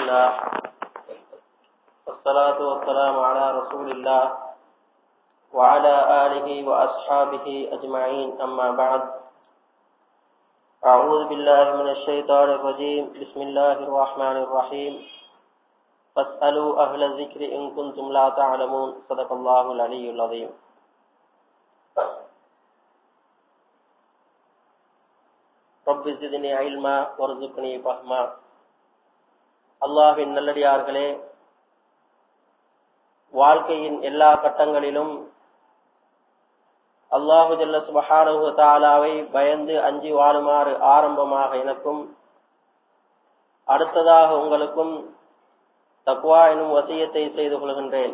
لله والصلاة والسلام على رسول الله وعلى آله وأصحابه أجمعين أما بعد أعوذ بالله من الشيطان الرجيم بسم الله الرحمن الرحيم فاسألوا أهل الذكر إن كنتم لا تعلمون صدق الله العلي العظيم رب زدني علما وارزقني فهما அல்லாஹின் நல்லடியார்களே வாழ்க்கையின் எல்லா கட்டங்களிலும் அல்லாஹு ஜல்ல சுபஹானஹு தாலாவை பயந்து அஞ்சி வாழுமாறு ஆரம்பமாக எனக்கும் அடுத்ததாக உங்களுக்கும் தக்குவா எனும் வசியத்தை செய்து கொள்கின்றேன்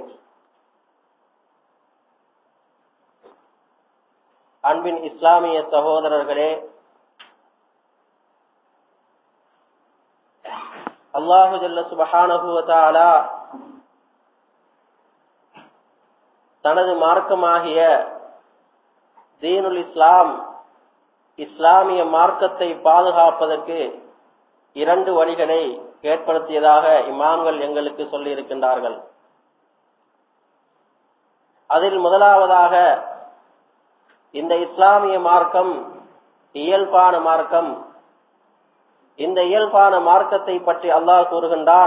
அன்பின் இஸ்லாமிய சகோதரர்களே அல்லாஹு ஜல்ல சுபஹானஹுவதாலா தனது மார்க்கமாகிய தீனுல் இஸ்லாம் இஸ்லாமிய மார்க்கத்தை பாதுகாப்பதற்கு இரண்டு வழிகளை ஏற்படுத்தியதாக இமாம்கள் எங்களுக்கு சொல்லி இருக்கின்றார்கள் அதில் முதலாவதாக இந்த இஸ்லாமிய மார்க்கம் இயல்பான மார்க்கம் இந்த இயல்பான மார்க்கத்தை பற்றி அல்லாஹ் கூறுகின்றான்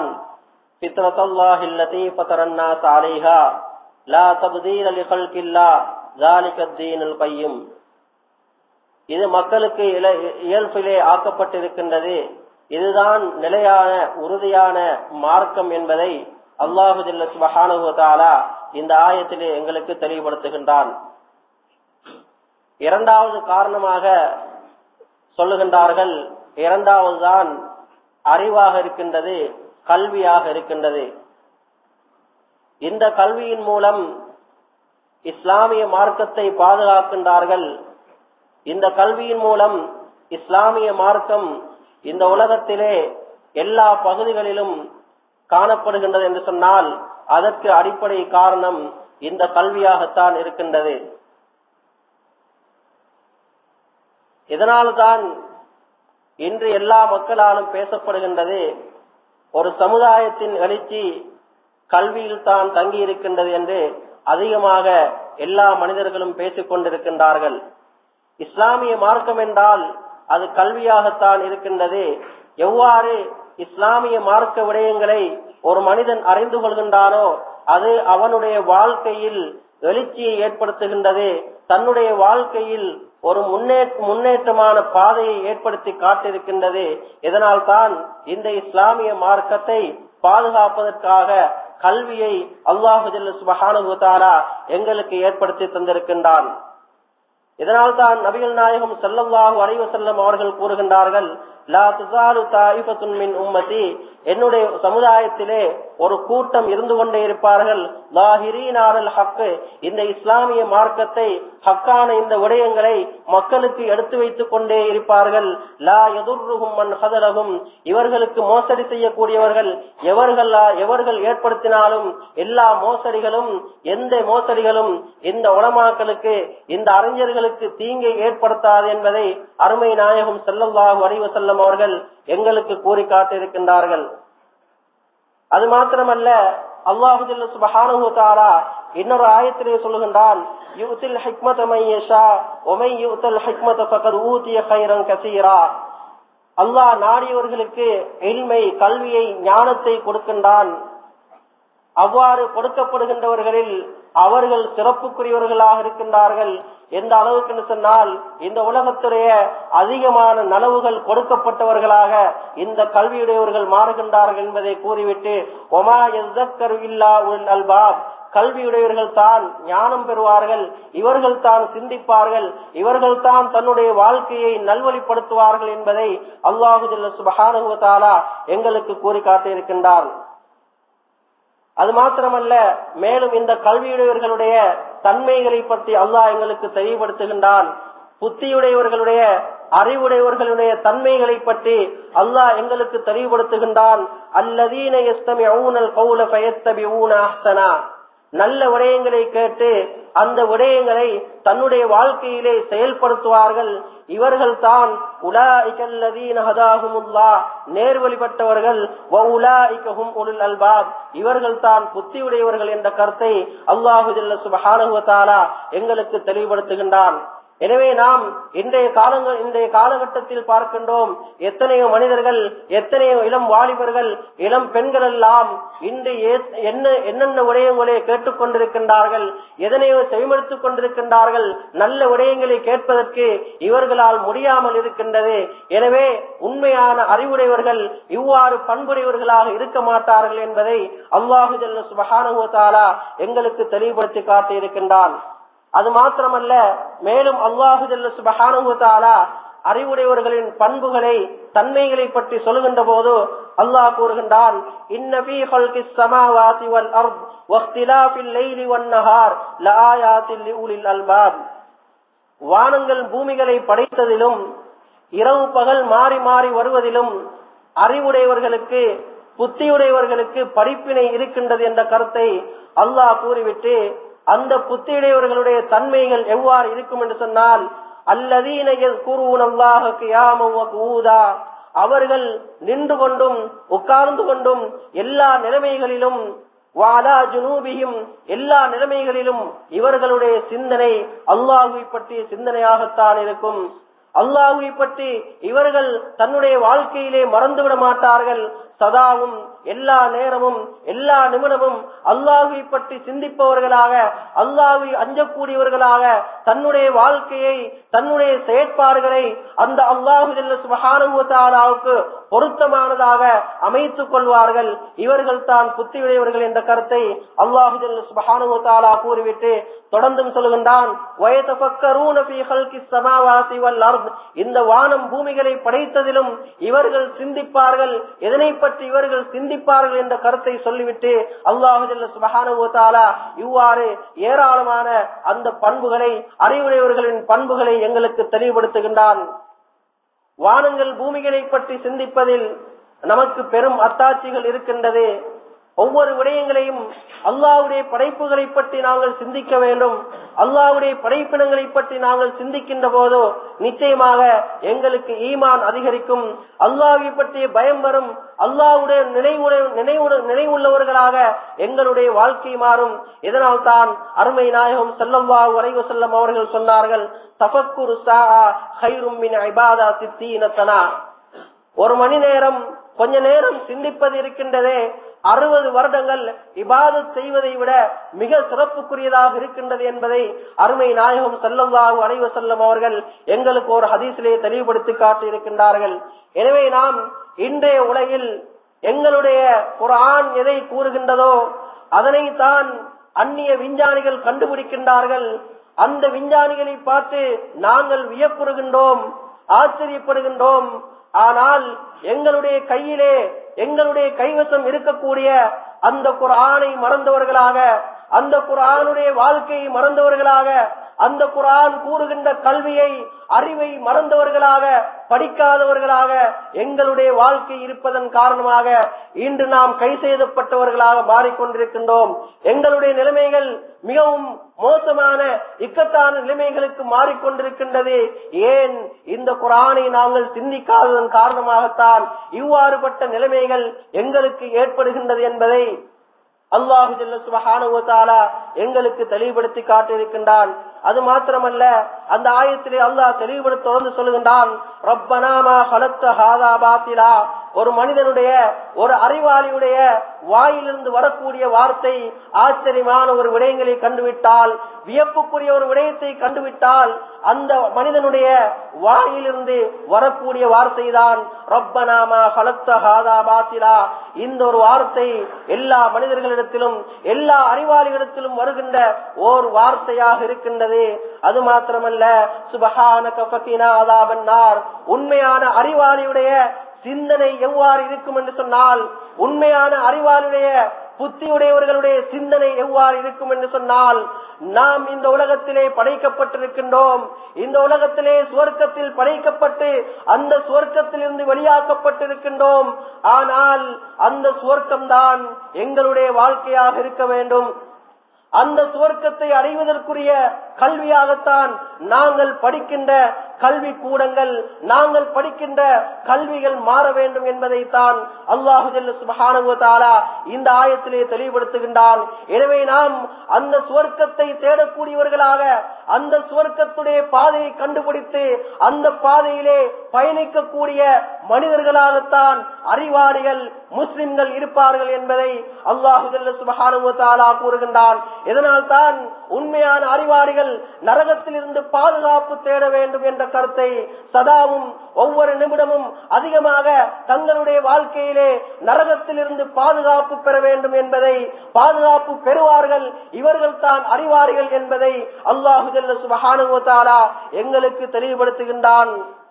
இது மக்களுக்கு இயல்பிலே ஆக்கப்பட்டிருக்கின்றது இதுதான் நிலையான உறுதியான மார்க்கம் என்பதை அல்லாஹு சுபஹானுவதாலா இந்த ஆயத்திலே எங்களுக்கு தெளிவுபடுத்துகின்றான் இரண்டாவது காரணமாக சொல்லுகின்றார்கள் இரண்டாவது தான் அறிவாக இருக்கின்றது கல்வியாக இருக்கின்றது இந்த கல்வியின் மூலம் இஸ்லாமிய மார்க்கத்தை பாதுகாக்கின்றார்கள் இந்த கல்வியின் மூலம் இஸ்லாமிய மார்க்கம் இந்த உலகத்திலே எல்லா பகுதிகளிலும் காணப்படுகின்றது என்று சொன்னால் அதற்கு அடிப்படை காரணம் இந்த கல்வியாகத்தான் இருக்கின்றது இதனால்தான் இன்று எல்லா மக்களாலும் பேசப்படுகின்றது ஒரு சமுதாயத்தின் எழுச்சி கல்வியில் தான் தங்கி இருக்கின்றது என்று அதிகமாக எல்லா மனிதர்களும் பேசிக் கொண்டிருக்கின்றார்கள் இஸ்லாமிய மார்க்கம் என்றால் அது கல்வியாகத்தான் இருக்கின்றது எவ்வாறு இஸ்லாமிய மார்க்க விடயங்களை ஒரு மனிதன் அறிந்து கொள்கின்றானோ அது அவனுடைய வாழ்க்கையில் எழுச்சியை ஏற்படுத்துகின்றது தன்னுடைய வாழ்க்கையில் ஒரு முன்னேற்றமான பாதையை ஏற்படுத்தி காட்டிருக்கின்றது இதனால் தான் இந்த இஸ்லாமிய மார்க்கத்தை பாதுகாப்பதற்காக கல்வியை அல்லாஹு சுபஹானுதாரா எங்களுக்கு ஏற்படுத்தி தந்திருக்கின்றான் இதனால் தான் நபிகள் நாயகம் செல்லல்லாஹு அலைவ செல்லம் அவர்கள் கூறுகின்றார்கள் லா துசாலு தாயிபத்துன் மின் உம்மதி என்னுடைய சமுதாயத்திலே ஒரு கூட்டம் இருந்து கொண்டே இருப்பார்கள் லாஹிரீனாரல் ஹக்கு இந்த இஸ்லாமிய மார்க்கத்தை ஹக்கான இந்த விடயங்களை மக்களுக்கு எடுத்து வைத்துக் கொண்டே இருப்பார்கள் லா எதுர்ருகும் மண் ஹதலகும் இவர்களுக்கு மோசடி செய்யக்கூடியவர்கள் எவர்கள் எவர்கள் ஏற்படுத்தினாலும் எல்லா மோசடிகளும் எந்த மோசடிகளும் இந்த உலமாக்களுக்கு இந்த அறிஞர்களுக்கு தீங்கை ஏற்படுத்தாது என்பதை அருமை நாயகம் செல்லல்லாஹு அறிவு செல்லம் அவர்கள் எங்களுக்கு கூறி காட்டியிருக்கின்றார்கள் அது மாத்திரமல்ல அல்லாஹு சுபஹானு தாரா இன்னொரு ஆயத்திலே சொல்லுகின்றான் யூத்தில் ஹிக்மத மையஷா ஒமை யூத்தல் ஹிக்மத பக்கர் ஊத்திய கைரன் கசீரா அல்லாஹ் நாடியவர்களுக்கு எளிமை கல்வியை ஞானத்தை கொடுக்கின்றான் அவ்வாறு கொடுக்கப்படுகின்றவர்களில் அவர்கள் சிறப்புக்குரியவர்களாக இருக்கின்றார்கள் எந்த அளவுக்கு சொன்னால் இந்த உலகத்துடைய அதிகமான நனவுகள் கொடுக்கப்பட்டவர்களாக இந்த கல்வியுடையவர்கள் மாறுகின்றார்கள் என்பதை கூறிவிட்டு ஒமா இல்லா உல் அல்பாப் கல்வியுடையவர்கள் தான் ஞானம் பெறுவார்கள் இவர்கள் தான் சிந்திப்பார்கள் இவர்கள் தான் தன்னுடைய வாழ்க்கையை நல்வழிப்படுத்துவார்கள் என்பதை அல்லாஹு சுபஹானுவத்தாலா எங்களுக்கு கூறி காட்டியிருக்கின்றார் அது மாத்திரமல்ல மேலும் இந்த கல்வியுடையவர்களுடைய தன்மைகளை பற்றி அல்லாஹ் எங்களுக்கு தெளிவுபடுத்துகின்றான் புத்தியுடையவர்களுடைய அறிவுடையவர்களுடைய தன்மைகளை பற்றி அல்லாஹ் எங்களுக்கு தெளிவுபடுத்துகின்றான் அல்லதீன கௌல பயத்தபி நல்ல விடயங்களை கேட்டு அந்த விடயங்களை தன்னுடைய வாழ்க்கையிலே செயல்படுத்துவார்கள் இவர்கள் தான் உலாஹுமுல்லா நேர்வழிபட்டவர்கள் அல்பாப் இவர்கள் தான் புத்தியுடையவர்கள் என்ற கருத்தை அல்லாஹு சுபஹானுவத்தாலா எங்களுக்கு தெளிவுபடுத்துகின்றான் எனவே நாம் இன்றைய காலங்கள் இன்றைய காலகட்டத்தில் பார்க்கின்றோம் எத்தனையோ மனிதர்கள் எத்தனையோ இளம் வாலிபர்கள் இளம் பெண்கள் எல்லாம் இன்று என்ன என்னென்ன விடயங்களை கேட்டுக்கொண்டிருக்கின்றார்கள் எதனையோ செவிமடுத்துக் கொண்டிருக்கின்றார்கள் நல்ல விடயங்களை கேட்பதற்கு இவர்களால் முடியாமல் இருக்கின்றது எனவே உண்மையான அறிவுடையவர்கள் இவ்வாறு பண்புடையவர்களாக இருக்க மாட்டார்கள் என்பதை அல்லாஹு சுபஹானுவத்தாலா எங்களுக்கு தெளிவுபடுத்தி காட்டியிருக்கின்றான் அது மாத்திரமல்ல மேலும் அல்லாஹு சுபஹானுவத்தாலா அறிவுடையவர்களின் பண்புகளை தன்மைகளை பற்றி சொல்லுகின்ற போது அல்லாஹ் கூறுகின்றான் வானங்கள் பூமிகளை படைத்ததிலும் இரவு பகல் மாறி மாறி வருவதிலும் அறிவுடையவர்களுக்கு புத்தியுடையவர்களுக்கு படிப்பினை இருக்கின்றது என்ற கருத்தை அல்லாஹ் கூறிவிட்டு அந்த புத்தியுடையவர்களுடைய தன்மைகள் எவ்வாறு இருக்கும் என்று சொன்னால் அல்லதீன ஊதா அவர்கள் நின்று கொண்டும் உட்கார்ந்து கொண்டும் எல்லா நிலைமைகளிலும் வாலா ஜுனூபியும் எல்லா நிலைமைகளிலும் இவர்களுடைய சிந்தனை அல்லாஹுவை பற்றிய சிந்தனையாகத்தான் இருக்கும் அல்லாஹுவை பற்றி இவர்கள் தன்னுடைய வாழ்க்கையிலே மறந்துவிட மாட்டார்கள் சதாவும் எல்லா நேரமும் எல்லா நிமிடமும் அல்லாஹுவை பற்றி சிந்திப்பவர்களாக அல்லாஹுவை அஞ்சக்கூடியவர்களாக தன்னுடைய வாழ்க்கையை தன்னுடைய செயற்பாடுகளை அந்த அல்லாஹு சுபகானுவத்தாலாவுக்கு பொருத்தமானதாக அமைத்துக் கொள்வார்கள் இவர்கள் தான் புத்தியுடையவர்கள் என்ற கருத்தை அல்லாஹு சுபகானுவத்தாலா கூறிவிட்டு தொடர்ந்தும் சொல்கின்றான் இந்த வானம் பூமிகளை படைத்ததிலும் இவர்கள் சிந்திப்பார்கள் எதனை பற்றி இவர்கள் சிந்திப்பார்கள் என்ற கருத்தை சொல்லிவிட்டு அல்லாஹு சுபகானுவத்தாலா இவ்வாறு ஏராளமான அந்த பண்புகளை அறிவுடையவர்களின் பண்புகளை எங்களுக்கு தெளிவுபடுத்துகின்றான் வானங்கள் பூமிகளை பற்றி சிந்திப்பதில் நமக்கு பெரும் அத்தாட்சிகள் இருக்கின்றது ஒவ்வொரு விடயங்களையும் அல்லாவுடைய படைப்புகளை பற்றி நாங்கள் சிந்திக்க வேண்டும் அல்லாவுடைய படைப்பினங்களை பற்றி நாங்கள் சிந்திக்கின்ற போதோ நிச்சயமாக எங்களுக்கு ஈமான் அதிகரிக்கும் அல்லாவை பற்றிய பயம் வரும் அல்லாவுடைய நினைவுடைய நினைவு நினைவுள்ளவர்களாக எங்களுடைய வாழ்க்கை மாறும் இதனால் தான் அருமை நாயகம் செல்லல்லா உரைவு செல்லம் அவர்கள் சொன்னார்கள் தபக்குரு சா ஒரு மணி நேரம் கொஞ்ச நேரம் சிந்திப்பது இருக்கின்றதே அறுபது வருடங்கள் இபாதத் செய்வதை விட மிக சிறப்புக்குரியதாக இருக்கின்றது என்பதை அருமை நாயகம் செல்லல்லாஹு அனைவ செல்லும் அவர்கள் எங்களுக்கு ஒரு ஹதீசிலே தெளிவுபடுத்தி காட்டியிருக்கின்றார்கள் எனவே நாம் இன்றைய உலகில் எங்களுடைய ஒரு ஆண் எதை கூறுகின்றதோ அதனைத்தான் அந்நிய விஞ்ஞானிகள் கண்டுபிடிக்கின்றார்கள் அந்த விஞ்ஞானிகளை பார்த்து நாங்கள் வியப்புறுகின்றோம் ஆச்சரியப்படுகின்றோம் ஆனால் எங்களுடைய கையிலே எங்களுடைய கைவசம் இருக்கக்கூடிய அந்த குரானை மறந்தவர்களாக அந்த குரானுடைய வாழ்க்கையை மறந்தவர்களாக அந்த குரான் கூறுகின்ற கல்வியை அறிவை மறந்தவர்களாக படிக்காதவர்களாக எங்களுடைய வாழ்க்கை இருப்பதன் காரணமாக இன்று நாம் கை செய்தப்பட்டவர்களாக மாறிக்கொண்டிருக்கின்றோம் எங்களுடைய நிலைமைகள் மிகவும் மோசமான இக்கட்டான நிலைமைகளுக்கு மாறிக்கொண்டிருக்கின்றது ஏன் இந்த குரானை நாங்கள் சிந்திக்காததன் காரணமாகத்தான் இவ்வாறுபட்ட நிலைமைகள் எங்களுக்கு ஏற்படுகின்றது என்பதை அல்லாஹு சுபஹானுவத்தாலா எங்களுக்கு தெளிவுபடுத்தி காட்டியிருக்கின்றான் அது மாத்திரமல்ல அந்த ஆயத்திலே அல்லாஹ் தெளிவுபடுத்த தொடர்ந்து சொல்லுகின்றான் ரப்பனாமா ஹலத்த ஹாதா பாத்திலா ஒரு மனிதனுடைய ஒரு அறிவாளியுடைய வாயிலிருந்து வரக்கூடிய வார்த்தை ஆச்சரியமான ஒரு விடயங்களை கண்டுவிட்டால் வியப்புக்குரிய ஒரு விடயத்தை கண்டுவிட்டால் அந்த மனிதனுடைய வாயிலிருந்து வரக்கூடிய வார்த்தை தான் ரப்பனாமா ஹலத்த ஹாதா பாத்திலா இந்த ஒரு வார்த்தை எல்லா மனிதர்களிடத்திலும் எல்லா அறிவாளிகளிடத்திலும் வருகின்ற ஓர் வார்த்தையாக இருக்கின்றது அது மாத்திரமல்ல சுபஹான கபத்தினார் உண்மையான அறிவாளியுடைய சிந்தனை எவ்வாறு இருக்கும் என்று சொன்னால் உண்மையான அறிவாளுடைய புத்தியுடையவர்களுடைய சிந்தனை எவ்வாறு இருக்கும் என்று சொன்னால் நாம் இந்த உலகத்திலே படைக்கப்பட்டிருக்கின்றோம் இந்த உலகத்திலே சுவர்க்கத்தில் படைக்கப்பட்டு அந்த சுவர்க்கத்திலிருந்து வெளியாக்கப்பட்டிருக்கின்றோம் ஆனால் அந்த சுவர்க்கம் தான் எங்களுடைய வாழ்க்கையாக இருக்க வேண்டும் அந்த சுவர்க்கத்தை அடைவதற்குரிய கல்வியாகத்தான் நாங்கள் படிக்கின்ற கல்வி கூடங்கள் நாங்கள் படிக்கின்ற கல்விகள் மாற வேண்டும் என்பதைத்தான் அல்லாஹு சுபஹானுவத்தாலா இந்த ஆயத்திலே தெளிவுபடுத்துகின்றான் எனவே நாம் அந்த சுவர்க்கத்தை தேடக்கூடியவர்களாக அந்த சுவர்க்கத்துடைய பாதையை கண்டுபிடித்து அந்த பாதையிலே பயணிக்கக்கூடிய மனிதர்களாகத்தான் அறிவாளிகள் முஸ்லிம்கள் இருப்பார்கள் என்பதை அல்லாஹு சுபஹானுவத்தாலா கூறுகின்றான் இதனால் தான் உண்மையான அறிவாளிகள் நரகத்திலிருந்து பாதுகாப்பு தேட வேண்டும் என்ற கருத்தை சதாவும் ஒவ்வொரு நிமிடமும் அதிகமாக தங்களுடைய வாழ்க்கையிலே நரகத்திலிருந்து பாதுகாப்பு பெற வேண்டும் என்பதை பாதுகாப்பு பெறுவார்கள் இவர்கள் தான் அறிவார்கள் என்பதை அல்லாஹு சுபஹானுவத்தாலா எங்களுக்கு தெளிவுபடுத்துகின்றான்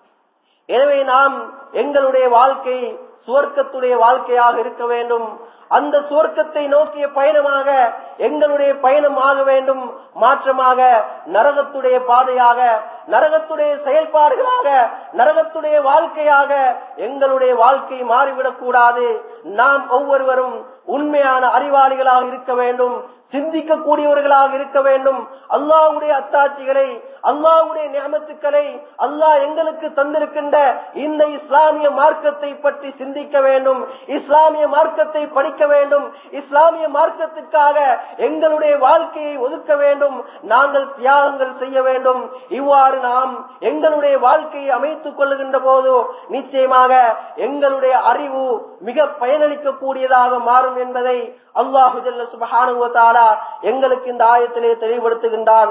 எனவே நாம் எங்களுடைய வாழ்க்கை சுவர்க்கத்துடைய வாழ்க்கையாக இருக்க வேண்டும் அந்த சுவர்க்கத்தை நோக்கிய பயணமாக எங்களுடைய பயணம் ஆக வேண்டும் மாற்றமாக நரகத்துடைய பாதையாக நரகத்துடைய செயல்பாடுகளாக நரகத்துடைய வாழ்க்கையாக எங்களுடைய வாழ்க்கை மாறிவிடக் கூடாது நாம் ஒவ்வொருவரும் உண்மையான அறிவாளிகளாக இருக்க வேண்டும் சிந்திக்கக்கூடியவர்களாக இருக்க வேண்டும் அல்லாவுடைய அத்தாட்சிகளை அல்லாவுடைய நியமத்துக்களை அல்லாஹ் எங்களுக்கு தந்திருக்கின்ற இந்த இஸ்லாமிய மார்க்கத்தை பற்றி சிந்திக்க வேண்டும் இஸ்லாமிய மார்க்கத்தை படிக்க வேண்டும் இஸ்லாமிய மார்க்கத்துக்காக எங்களுடைய வாழ்க்கையை ஒதுக்க வேண்டும் நாங்கள் தியாகங்கள் செய்ய வேண்டும் இவ்வாறு நாம் எங்களுடைய வாழ்க்கையை அமைத்துக் கொள்ளுகின்ற போது நிச்சயமாக எங்களுடைய அறிவு மிக பயனளிக்க கூடியதாக மாறும் என்பதை அல்லாஹு சுபஹானுவத்தாலா எங்களுக்கு இந்த ஆயத்திலே தெளிவுபடுத்துகின்றான்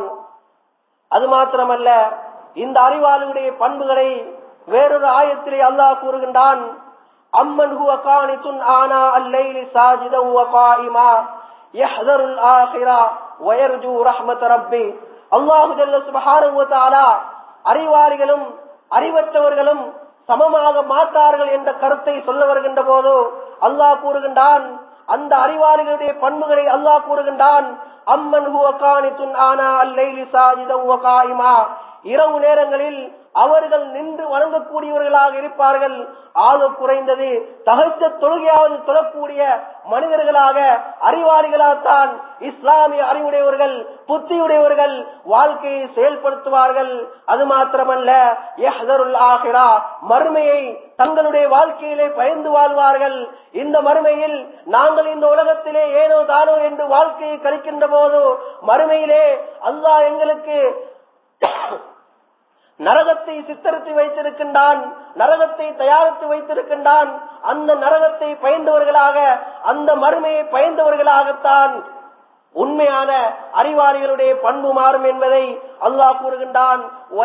அது மாத்திரமல்ல இந்த அறிவாளியுடைய பண்புகளை வேறொரு ஆயத்திலே அல்லாஹ் கூறுகின்றான் அம்மன் ஹுவ காணித்துன் ஆனா அல்லைலி சாஜிதம் வ காயிமா யஹ்தருல் ஆகிரா வயர்ஜு ரஹ்மத் ரப்பி அல்லாஹு ஜல்ல சுப்ஹானஹு வ தஆலா அறிவாளிகளும் அறிவற்றவர்களும் சமமாக மாட்டார்கள் என்ற கருத்தை சொல்ல வருகின்ற போது அல்லாஹ் கூறுகின்றான் அந்த அறிவாளிகளுடைய பண்புகளை அல்லாஹ் கூறுகின்றான் அம்மன் ஹுவ காணித்துன் ஆனா அல்லைலி சாஜிதம் வ காயிமா இரவு நேரங்களில் அவர்கள் நின்று வணங்கக்கூடியவர்களாக இருப்பார்கள் ஆக குறைந்தது தகச்ச தொழுகையாவது தொழக்கூடிய மனிதர்களாக அறிவாளிகளாகத்தான் இஸ்லாமிய அறிவுடையவர்கள் புத்தியுடையவர்கள் வாழ்க்கையை செயல்படுத்துவார்கள் அது மாத்திரமல்ல யஹ்தருல் ஆகிரா மறுமையை தங்களுடைய வாழ்க்கையிலே பயந்து வாழ்வார்கள் இந்த மறுமையில் நாங்கள் இந்த உலகத்திலே ஏனோ தானோ என்று வாழ்க்கையை கழிக்கின்ற போது மறுமையிலே அல்லாஹ் எங்களுக்கு நரகத்தை சித்தரித்து வைத்திருக்கின்றான் நரகத்தை தயாரித்து வைத்திருக்கின்றான் அந்த நரகத்தை பயந்தவர்களாக அந்த மறுமையை பயந்தவர்களாகத்தான் உண்மையான அறிவாளிகளுடைய பண்பு மாறும் என்பதை அல்லாஹ் கூறுகின்றான்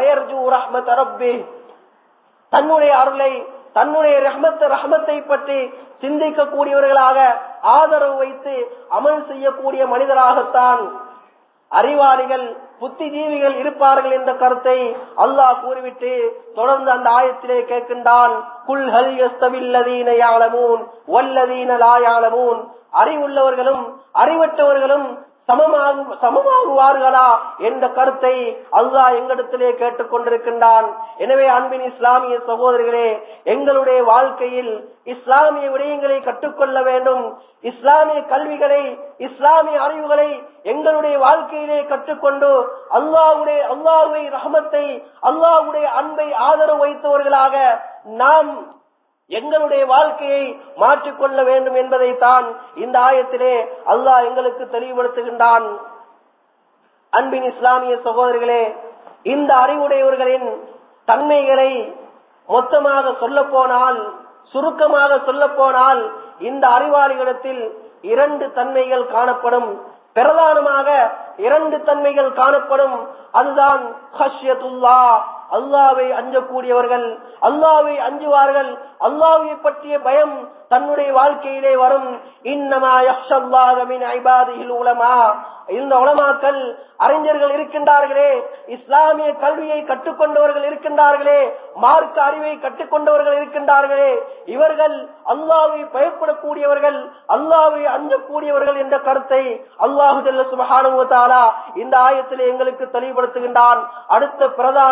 தன்னுடைய அருளை தன்னுடைய ரஹ்மத் ரஹமத்தை பற்றி சிந்திக்கக்கூடியவர்களாக ஆதரவு வைத்து அமல் செய்யக்கூடிய மனிதராகத்தான் அறிவாளிகள் புத்திஜீவிகள் இருப்பார்கள் என்ற கருத்தை அல்லாஹ் கூறிவிட்டு தொடர்ந்து அந்த ஆயத்திலே கேட்கின்றான் குல் ஹல் யஸ்தவில்லதீன யாலமூன் வல்லதீன லா யாலமூன் அறிவுள்ளவர்களும் அறிவற்றவர்களும் சமமாகு சமமாகுவார்களா என்ற கருத்தை அல்லாஹ் எங்களிடத்திலே கேட்டுக் கொண்டிருக்கின்றான் எனவே அன்பின் இஸ்லாமிய சகோதரிகளே எங்களுடைய வாழ்க்கையில் இஸ்லாமிய விடயங்களை கற்றுக்கொள்ள வேண்டும் இஸ்லாமிய கல்விகளை இஸ்லாமிய அறிவுகளை எங்களுடைய வாழ்க்கையிலே கற்றுக்கொண்டு அல்லாவுடைய அல்லாஹுவை ரஹமத்தை அல்லாஹுடைய அன்பை ஆதரவு வைத்தவர்களாக நாம் எங்களுடைய வாழ்க்கையை மாற்றிக்கொள்ள வேண்டும் என்பதைத்தான் இந்த ஆயத்திலே அல்லாஹ் எங்களுக்கு தெளிவுபடுத்துகின்றான் அன்பின் இஸ்லாமிய சகோதரிகளே இந்த அறிவுடையவர்களின் தன்மைகளை மொத்தமாக சொல்ல போனால் சுருக்கமாக சொல்ல போனால் இந்த அறிவாளிகளிடத்தில் இரண்டு தன்மைகள் காணப்படும் பிரதானமாக இரண்டு தன்மைகள் காணப்படும் அதுதான் ஹஷ்யத்துல்லா அல்லாவை அஞ்சக்கூடியவர்கள் அல்லாவை அஞ்சுவார்கள் அல்லாவை பற்றிய பயம் தன்னுடைய வாழ்க்கையிலே வரும் இன்னமா யக்ஷல்லாஹமின் ஐபாதிகள் உலமா இந்த உலமாக்கள் அறிஞர்கள் இருக்கின்றார்களே இஸ்லாமிய கல்வியை கற்றுக்கொண்டவர்கள் இருக்கின்றார்களே மார்க்க அறிவை கற்றுக்கொண்டவர்கள் இருக்கின்றார்களே இவர்கள் அல்லாவை பயப்படக்கூடியவர்கள் அல்லாவை அஞ்சக்கூடியவர்கள் என்ற கருத்தை அல்லாஹு சுபஹானுவத்தாலா இந்த ஆயத்திலே எங்களுக்கு தெளிவுபடுத்துகின்றான் அடுத்த பிரதானமான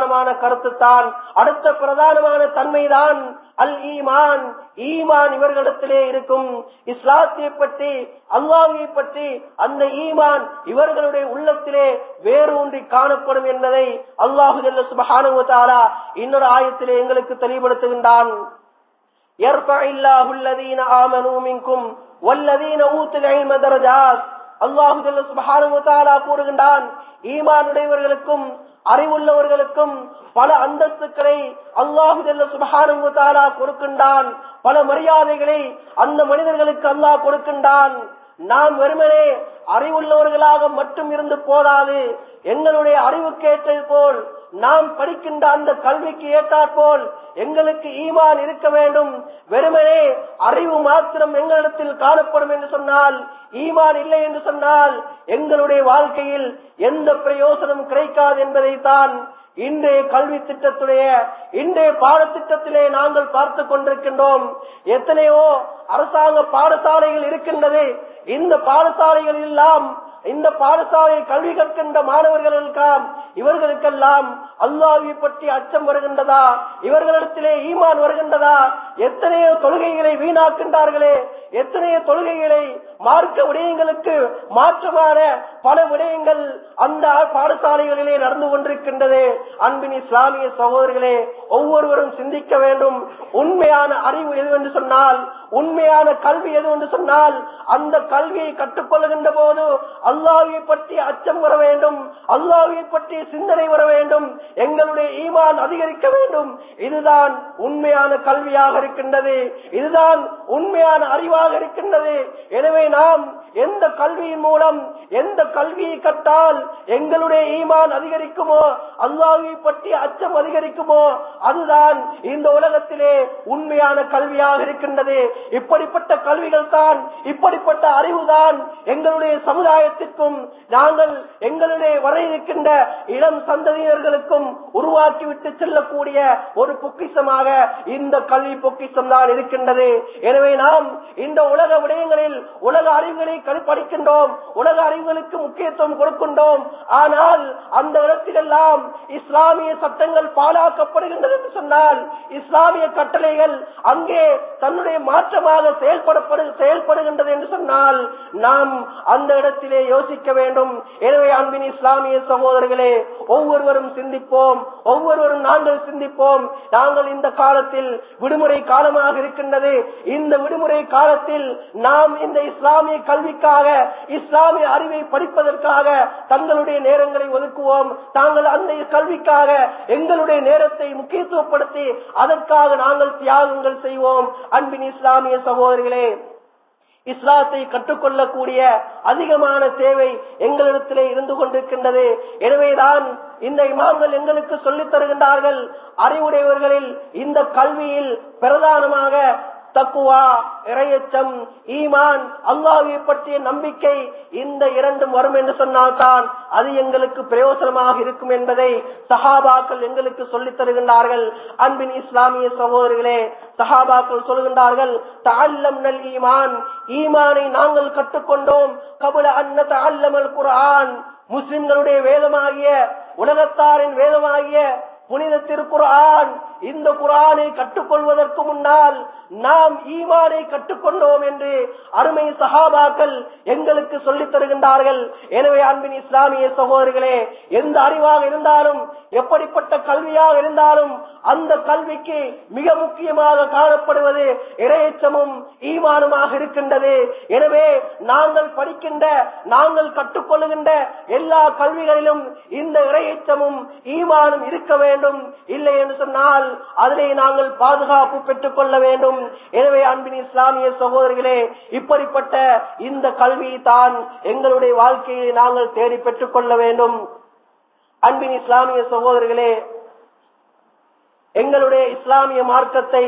கருத்து தான் அடுத்த பிரதானமான தன்மைதான் அல் ஈமான் ஈமான் இவர்களிடத்திலே இருக்கும் இஸ்லாத்தை பற்றி அல்லாஹை பற்றி அந்த ஈமான் இவர்களுடைய உள்ளத்திலே வேரூன்றி காணப்படும் என்பதை அல்லாஹு ஜல்ல சுபஹானஹு வ தஆலா இன்னொரு ஆயத்திலே எங்களுக்கு தெளிவுபடுத்துகின்றான் يرفع الله الذين آمنوا منكم والذين أوتوا العلم درجات அல்லாஹு ஜல்ல சுபஹானஹு வ தஆலா கூறுகின்றான் ஈமானுடையவர்களுக்கும் அறிவுள்ளவர்களுக்கும் பல அந்தஸ்துக்களை அல்லாஹு ஜல்ல சுபஹானஹு வ தஆலா கொடுக்கின்றான் பல மரியாதைகளை அந்த மனிதர்களுக்கு அல்லாஹ் கொடுக்கின்றான் நாம் வெறுமனே அறிவுள்ளவர்களாக மட்டும் இருந்து போதாது எங்களுடைய அறிவுக்கு ஏற்றது போல் நாம் படிக்கின்ற அந்த கல்விக்கு ஏற்றாற் போல் எங்களுக்கு ஈமான் இருக்க வேண்டும் வெறுமனே அறிவு மாத்திரம் எங்களிடத்தில் காணப்படும் என்று சொன்னால் ஈமான் இல்லை என்று சொன்னால் எங்களுடைய வாழ்க்கையில் எந்த பிரயோசனம் கிடைக்காது என்பதை தான் இன்றைய கல்வி திட்டத்துடைய இன்றைய பாடத்திட்டத்திலே நாங்கள் பார்த்து கொண்டிருக்கின்றோம் எத்தனையோ அரசாங்க பாடசாலைகள் இருக்கின்றது இந்த பாடசாலைகள் எல்லாம் இந்த பாடசாலை கல்வி கற்கின்ற மாணவர்களுக்கெல்லாம் இவர்களுக்கெல்லாம் அல்லாஹ்வை பற்றி அச்சம் வருகின்றதா இவர்களிடத்திலே ஈமான் வருகின்றதா எத்தனையோ தொழுகைகளை வீணாக்கின்றார்களே எத்தனையோ தொழுகைகளை மார்க்க விடயங்களுக்கு மாற்றமான பல விடயங்கள் அந்த பாடசாலைகளிலே நடந்து கொண்டிருக்கின்றது அன்பின் இஸ்லாமிய சகோதரர்களே ஒவ்வொருவரும் சிந்திக்க வேண்டும் உண்மையான அறிவு எது என்று சொன்னால் உண்மையான கல்வி எது என்று சொன்னால் அந்த கல்வியை கற்றுக்கொள்கின்ற போது அல்லாஹ்வை பற்றி அச்சம் வர வேண்டும் அல்லாஹ்வை பற்றி சிந்தனை வர வேண்டும் எங்களுடைய ஈமான் அதிகரிக்க வேண்டும் இதுதான் உண்மையான கல்வியாக இருக்கின்றது இதுதான் உண்மையான அறிவாக இருக்கின்றது எனவே நாம் எந்த கல்வியின் மூலம் எந்த கல்வியை கற்றால் எங்களுடைய ஈமான் அதிகரிக்குமோ அல்லாஹ்வை பற்றி அச்சம் அதிகரிக்குமோ அதுதான் இந்த உலகத்திலே உண்மையான கல்வியாக இருக்கின்றது இப்படிப்பட்ட கல்விகள் தான் இப்படிப்பட்ட அறிவுதான் எங்களுடைய சமுதாயத்திற்கும் நாங்கள் எங்களுடைய வர இருக்கின்ற இளம் சந்ததியினர்களுக்கும் உருவாக்கிவிட்டு செல்லக்கூடிய ஒரு பொக்கிஷமாக இந்த கல்வி பொக்கிஷம் தான் இருக்கின்றது எனவே நாம் இந்த உலக விடயங்களில் உலக அறிவுகளை கல் படிக்கின்றோம் உலக அறிவுகளுக்கு முக்கியத்துவம் கொடுக்கின்றோம் ஆனால் அந்த இடத்திலெல்லாம் இஸ்லாமிய சட்டங்கள் பாலாக்கப்படுகின்றது என்று சொன்னால் இஸ்லாமிய கட்டளைகள் அங்கே தன்னுடைய மாற்றமாக செயல்படப்படு செயல்படுகின்றது என்று சொன்னால் நாம் அந்த இடத்திலே யோசிக்க வேண்டும் எனவே அன்பின் இஸ்லாமிய சகோதரர்களே ஒவ்வொருவரும் சிந்திப்போம் ஒவ்வொருவரும் நாங்கள் சிந்திப்போம் நாங்கள் இந்த காலத்தில் விடுமுறை காலமாக இருக்கின்றது இந்த விடுமுறை காலத்தில் நாம் இந்த இஸ்லாமிய கல்விக்காக இஸ்லாமிய அறிவை படிப்பதற்காக தங்களுடைய நேரங்களை ஒதுக்குவோம் தாங்கள் அந்த கல்விக்காக எங்களுடைய நேரத்தை முக்கியத்துவப்படுத்தி அதற்காக நாங்கள் தியாகங்கள் செய்வோம் அன்பின் இஸ்லாமிய சகோதரிகளே இஸ்லாத்தை கற்றுக்கொள்ளக்கூடிய அதிகமான தேவை எங்களிடத்திலே இருந்து கொண்டிருக்கின்றது எனவேதான் இந்த இமாம்கள் எங்களுக்கு சொல்லித் தருகின்றார்கள் அறிவுடையவர்களில் இந்த கல்வியில் பிரதானமாக தக்குவா இரையச்சம் ஈமான் அல்லாஹை பற்றிய நம்பிக்கை இந்த இரண்டும் வரும் என்று சொன்னால்தான் அது எங்களுக்கு பிரயோசனமாக இருக்கும் என்பதை சஹாபாக்கள் எங்களுக்கு சொல்லித் தருகின்றார்கள் அன்பின் இஸ்லாமிய சகோதரர்களே சஹாபாக்கள் சொல்கின்றார்கள் தாழ்லம் நல் ஈமான் ஈமானை நாங்கள் கற்றுக்கொண்டோம் கபுல அன்ன தாழ்லமல் குரான் முஸ்லிம்களுடைய வேதமாகிய உலகத்தாரின் வேதமாகிய புனித திருக்குரான் இந்த குரானை கற்றுக்கொள்வதற்கு முன்னால் நாம் ஈமானை கற்றுக்கொண்டோம் என்று அருமை சஹாபாக்கள் எங்களுக்கு சொல்லித் தருகின்றார்கள் எனவே அன்பின் இஸ்லாமிய சகோதரிகளே எந்த அறிவாக இருந்தாலும் எப்படிப்பட்ட கல்வியாக இருந்தாலும் அந்த கல்விக்கு மிக முக்கியமாக காணப்படுவது இரையச்சமும் ஈமானுமாக இருக்கின்றது எனவே நாங்கள் படிக்கின்ற நாங்கள் கற்றுக்கொள்ளுகின்ற எல்லா கல்விகளிலும் இந்த இரையச்சமும் ஈமானும் இருக்க வேண்டும் இல்லை என்று சொன்னால் அதிலே நாங்கள் பாதுகாப்பு பெற்றுக் கொள்ள வேண்டும் எனவே அன்பின் இஸ்லாமிய சகோதரிகளே இப்படிப்பட்ட இந்த கல்வி தான் எங்களுடைய வாழ்க்கையை நாங்கள் தேடி பெற்றுக் கொள்ள வேண்டும் அன்பின் இஸ்லாமிய சகோதரிகளே எங்களுடைய இஸ்லாமிய மார்க்கத்தை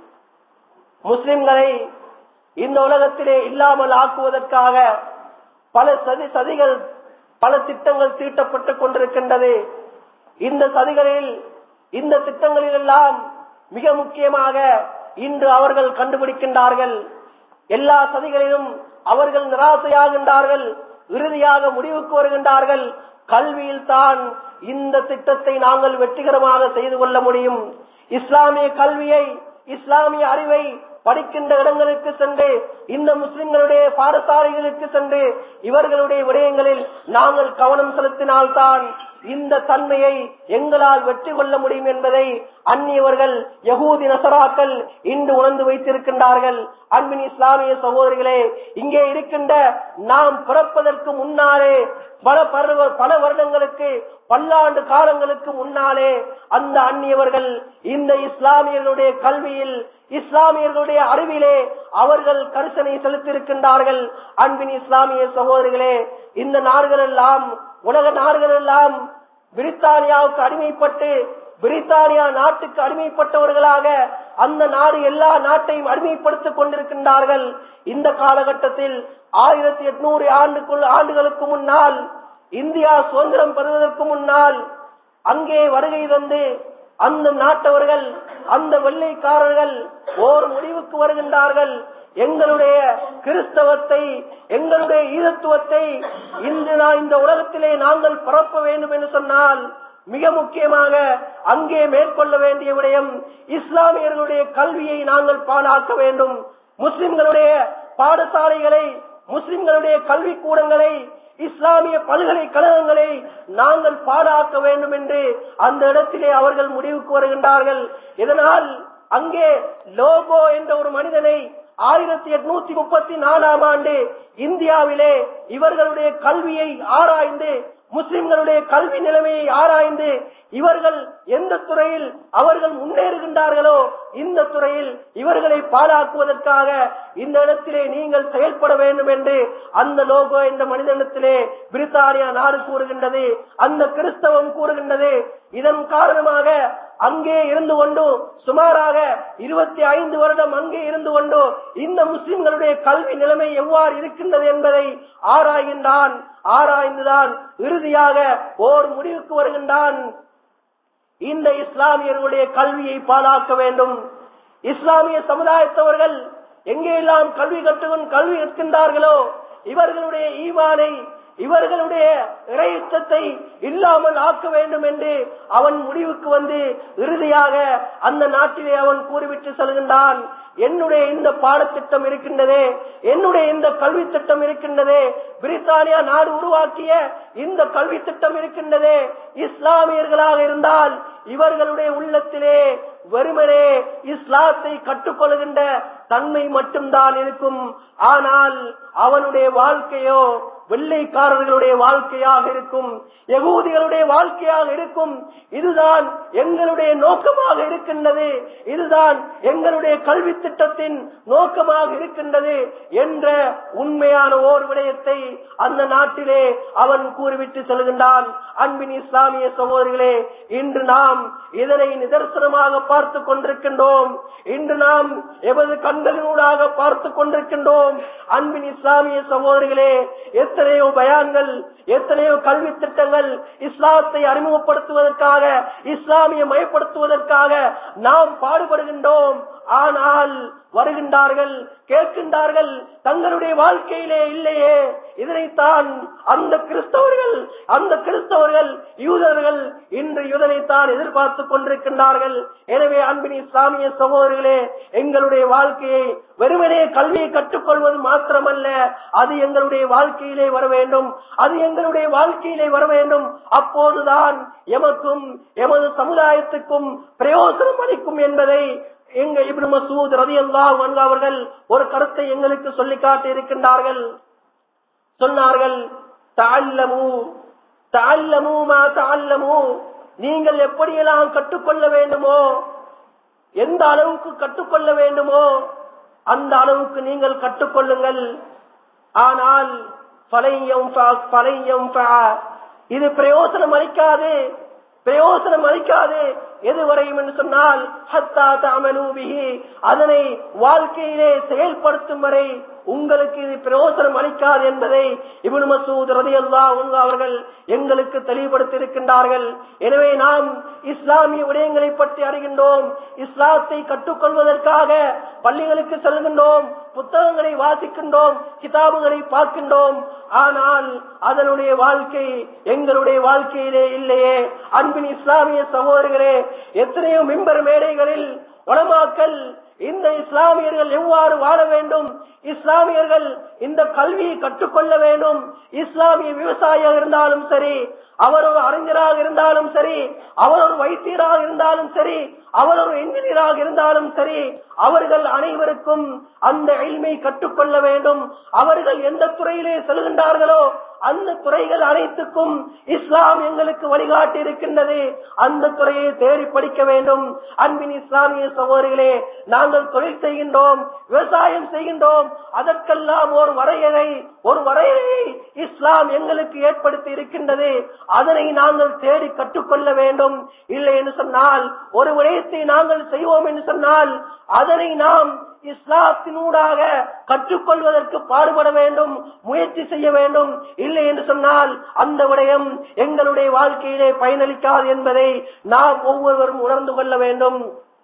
முஸ்லிம்களை இந்த உலகத்திலே இல்லாமல் ஆக்குவதற்காக பல சதி சதிகள் பல திட்டங்கள் தீட்டப்பட்டுக் கொண்டிருக்கின்றது இந்த சதிகளில் இந்த திட்டங்களில் எல்லாம் மிக முக்கியமாக இன்று அவர்கள் கண்டுபிடிக்கின்றார்கள் எல்லா சதிகளிலும் அவர்கள் நிராசையாகின்றார்கள் இறுதியாக முடிவுக்கு வருகின்றார்கள் கல்வியில் தான் இந்த திட்டத்தை நாங்கள் வெற்றிகரமாக செய்து கொள்ள முடியும் இஸ்லாமிய கல்வியை இஸ்லாமிய அறிவை படிக்கின்ற இடங்களுக்கு சென்று இந்த முஸ்லிம்களுடைய பாடசாலைகளுக்கு சென்று இவர்களுடைய விடயங்களில் நாங்கள் கவனம் செலுத்தினால்தான் இந்த தன்மையை எங்களால் வெற்றி கொள்ள முடியும் என்பதை அந்நியவர்கள் யகூதி நசராக்கள் இன்று உணர்ந்து வைத்திருக்கின்றார்கள் அன்பின் இஸ்லாமிய சகோதரிகளே இங்கே இருக்கின்ற நாம் பிறப்பதற்கு முன்னாலே பல பருவ- பல வருடங்களுக்கு பல்லாண்டு காலங்களுக்கு முன்னாலே அந்த அந்நியவர்கள் இந்த இஸ்லாமியர்களுடைய கல்வியில் இஸ்லாமியர்களுடைய அறிவிலே அவர்கள் கரிசனை செலுத்தியிருக்கின்றார்கள் அன்பின் இஸ்லாமிய சகோதரிகளே இந்த நாடுகள் எல்லாம் உலக நாடுகள் எல்லாம் பிரித்தானியாவுக்கு அடிமைப்பட்டு பிரித்தானியா நாட்டுக்கு அடிமைப்பட்டவர்களாக அந்த நாடு எல்லா நாட்டையும் அடிமைப்படுத்திக் கொண்டிருக்கின்றார்கள் இந்த காலகட்டத்தில் ஆயிரத்தி எட்நூறு ஆண்டுக்குள் ஆண்டுகளுக்கு முன்னால் இந்தியா சுதந்திரம் பெறுவதற்கு முன்னால் அங்கே வருகை தந்து அந்த நாட்டவர்கள் அந்த வெள்ளைக்காரர்கள் ஓர் முடிவுக்கு வருகின்றார்கள் எங்களுடைய கிறிஸ்தவத்தை எங்களுடைய ஈழத்துவத்தை இன்று நான் இந்த உலகத்திலே நாங்கள் பரப்ப வேண்டும் என்று சொன்னால் மிக முக்கியமாக அங்கே மேற்கொள்ள வேண்டிய விடயம் இஸ்லாமியர்களுடைய கல்வியை நாங்கள் பாழாக்க வேண்டும் முஸ்லிம்களுடைய பாடசாலைகளை முஸ்லிம்களுடைய கல்வி கூடங்களை இஸ்லாமிய பல்கலைக்கழகங்களை நாங்கள் பாடாக்க வேண்டும் என்று அந்த இடத்திலே அவர்கள் முடிவுக்கு வருகின்றார்கள் இதனால் அங்கே லோகோ என்ற ஒரு மனிதனை ஆயிரத்தி எட்நூத்தி முப்பத்தி நாலாம் ஆண்டு இந்தியாவிலே இவர்களுடைய கல்வியை ஆராய்ந்து முஸ்லிம்களுடைய கல்வி நிலைமையை ஆராய்ந்து இவர்கள் எந்த துறையில் அவர்கள் முன்னேறுகின்றார்களோ இந்த துறையில் இவர்களை பாழாக்குவதற்காக இந்த இடத்திலே நீங்கள் செயல்பட வேண்டும் என்று அந்த லோகோ என்ற மனிதனிடத்திலே பிரித்தானியா நாடு கூறுகின்றது அந்த கிறிஸ்தவம் கூறுகின்றது இதன் காரணமாக அங்கே இருந்து கொண்டு சுமாராக இருபத்தி ஐந்து வருடம் அங்கே இருந்து கொண்டு இந்த முஸ்லிம்களுடைய கல்வி நிலைமை எவ்வாறு இருக்கின்றது என்பதை ஆராய்கின்றான் ஆராய்ந்துதான் இறுதியாக ஓர் முடிவுக்கு வருகின்றான் இந்த இஸ்லாமியர்களுடைய கல்வியை பாழாக்க வேண்டும் இஸ்லாமிய சமுதாயத்தவர்கள் எங்கெல்லாம் கல்வி கற்றுக்கொண்டு கல்வி கற்கின்றார்களோ இவர்களுடைய ஈமானை இவர்களுடைய இறையுத்தத்தை இல்லாமல் ஆக்க வேண்டும் என்று அவன் முடிவுக்கு வந்து இறுதியாக அந்த நாட்டிலே அவன் கூறிவிட்டு செல்கின்றான் என்னுடைய இந்த பாடத்திட்டம் இருக்கின்றதே என்னுடைய இந்த கல்வி திட்டம் இருக்கின்றதே பிரித்தானியா நாடு உருவாக்கிய இந்த கல்வி திட்டம் இருக்கின்றதே இஸ்லாமியர்களாக இருந்தால் இவர்களுடைய உள்ளத்திலே வெறுமனே இஸ்லாத்தை கற்றுக்கொள்கின்ற தன்மை மட்டும்தான் இருக்கும் ஆனால் அவனுடைய வாழ்க்கையோ வெள்ளைக்காரர்களுடைய வாழ்க்கையாக இருக்கும் யகூதிகளுடைய வாழ்க்கையாக இருக்கும் இதுதான் எங்களுடைய நோக்கமாக இருக்கின்றது இதுதான் எங்களுடைய கல்வி திட்டத்தின் நோக்கமாக இருக்கின்றது என்ற உண்மையான ஓர் விடயத்தை அந்த நாட்டிலே அவன் கூறிவிட்டு செல்கின்றான் அன்பின் இஸ்லாமிய சகோதரிகளே இன்று நாம் இதனை நிதர்சனமாக பார்த்து கொண்டிருக்கின்றோம் இன்று நாம் எமது கண்களினூடாக பார்த்து கொண்டிருக்கின்றோம் அன்பின் இஸ்லாமிய சகோதரிகளே எத்தனையோ பயான்கள் எத்தனையோ கல்வி திட்டங்கள் இஸ்லாத்தை அறிமுகப்படுத்துவதற்காக இஸ்லாமிய மயப்படுத்துவதற்காக நாம் பாடுபடுகின்றோம் ஆனால் வருகின்றார்கள் கேட்கின்றார்கள் தங்களுடைய வாழ்க்கையிலே இல்லையே இதனைத்தான் அந்த கிறிஸ்தவர்கள் அந்த கிறிஸ்தவர்கள் யூதர்கள் இன்று இதனைத்தான் எதிர்பார்த்து கொண்டிருக்கின்றார்கள் எனவே அன்பின் இஸ்லாமிய சகோதரர்களே எங்களுடைய வாழ்க்கையை வெறுமனே கல்வியை கற்றுக்கொள்வது மாத்திரமல்ல அது எங்களுடைய வாழ்க்கையிலே வர வேண்டும் அது எங்களுடைய வாழ்க்கையிலே வர வேண்டும் அப்போதுதான் எமக்கும் எமது சமுதாயத்துக்கும் பிரயோசனம் அளிக்கும் என்பதை எங்க இப்னு மசூத் ரலியல்லாஹு அன்ஹு அவர்கள் ஒரு கருத்தை எங்களுக்கு சொல்லி காட்டி இருக்கின்றார்கள் சொன்னார்கள் தஅல்லமு தஅல்லமு மா தஅல்லமு நீங்கள் எப்படியெல்லாம் கற்றுக்கொள்ள வேண்டுமோ எந்த அளவுக்கு கற்றுக்கொள்ள வேண்டுமோ அந்த அளவுக்கு நீங்கள் கற்றுக்கொள்ளுங்கள் ஆனால் ஃபலையம் ஃப- ஃபலையம் ஃப- இது பிரயோசனம் அளிக்காது பிரயோசனம் அளிக்காது எதுவரையும் என்று சொன்னால் ஹத்தா தமலூபிஹி அதனை வாழ்க்கையிலே செயல்படுத்தும் வரை உங்களுக்கு இது பிரயோசனம் அளிக்காது என்பதை இபுன் மசூத் ரதி அல்லா அவர்கள் எங்களுக்கு தெளிவுபடுத்தி இருக்கின்றார்கள் எனவே நாம் இஸ்லாமிய விடயங்களை பற்றி அறிகின்றோம் இஸ்லாத்தை கற்றுக்கொள்வதற்காக பள்ளிகளுக்கு செல்கின்றோம் புத்தகங்களை வாசிக்கின்றோம் கிதாபுகளை பார்க்கின்றோம் ஆனால் அதனுடைய வாழ்க்கை எங்களுடைய வாழ்க்கையிலே இல்லையே அன்பின் இஸ்லாமிய சகோதரர்களே எத்தனையோ மிம்பர் மேடைகளில் உலமாக்கல் இந்த இஸ்லாமியர்கள் எவ்வாறு வாழ வேண்டும் இஸ்லாமியர்கள் இந்த கல்வியை கற்றுக்கொள்ள வேண்டும் இஸ்லாமிய விவசாயியாக இருந்தாலும் சரி அவர் ஒரு அறிஞராக இருந்தாலும் சரி அவர் ஒரு வைத்தியராக இருந்தாலும் சரி அவர் ஒரு என்ஜினியராக இருந்தாலும் சரி அவர்கள் அனைவருக்கும் அந்த எளிமை கற்றுக்கொள்ள வேண்டும் அவர்கள் எந்த துறையிலே செல்கின்றார்களோ அந்த துறைகள் அனைத்துக்கும் இஸ்லாம் எங்களுக்கு வழிகாட்டி இருக்கின்றது அந்த துறையை தேடி படிக்க வேண்டும் அன்பின் இஸ்லாமிய சகோதரிகளே நாங்கள் தொழில் செய்கின்றோம் விவசாயம் செய்கின்றோம் அதற்கெல்லாம் ஒரு வரையறை ஒரு வரையறையை இஸ்லாம் எங்களுக்கு ஏற்படுத்தி இருக்கின்றது அதனை நாங்கள் தேடி கற்றுக்கொள்ள வேண்டும் இல்லை என்று சொன்னால் ஒரு விடயத்தை நாங்கள் செய்வோம் என்று சொன்னால் அதனை நாம் இஸ்லாத்தினூடாக கற்றுக்கொள்வதற்கு பாடுபட வேண்டும் முயற்சி செய்ய வேண்டும் இல்லை என்று சொன்னால் அந்த விடயம் எங்களுடைய வாழ்க்கையிலே பயனளிக்காது என்பதை நாம் ஒவ்வொருவரும் உணர்ந்து கொள்ள வேண்டும்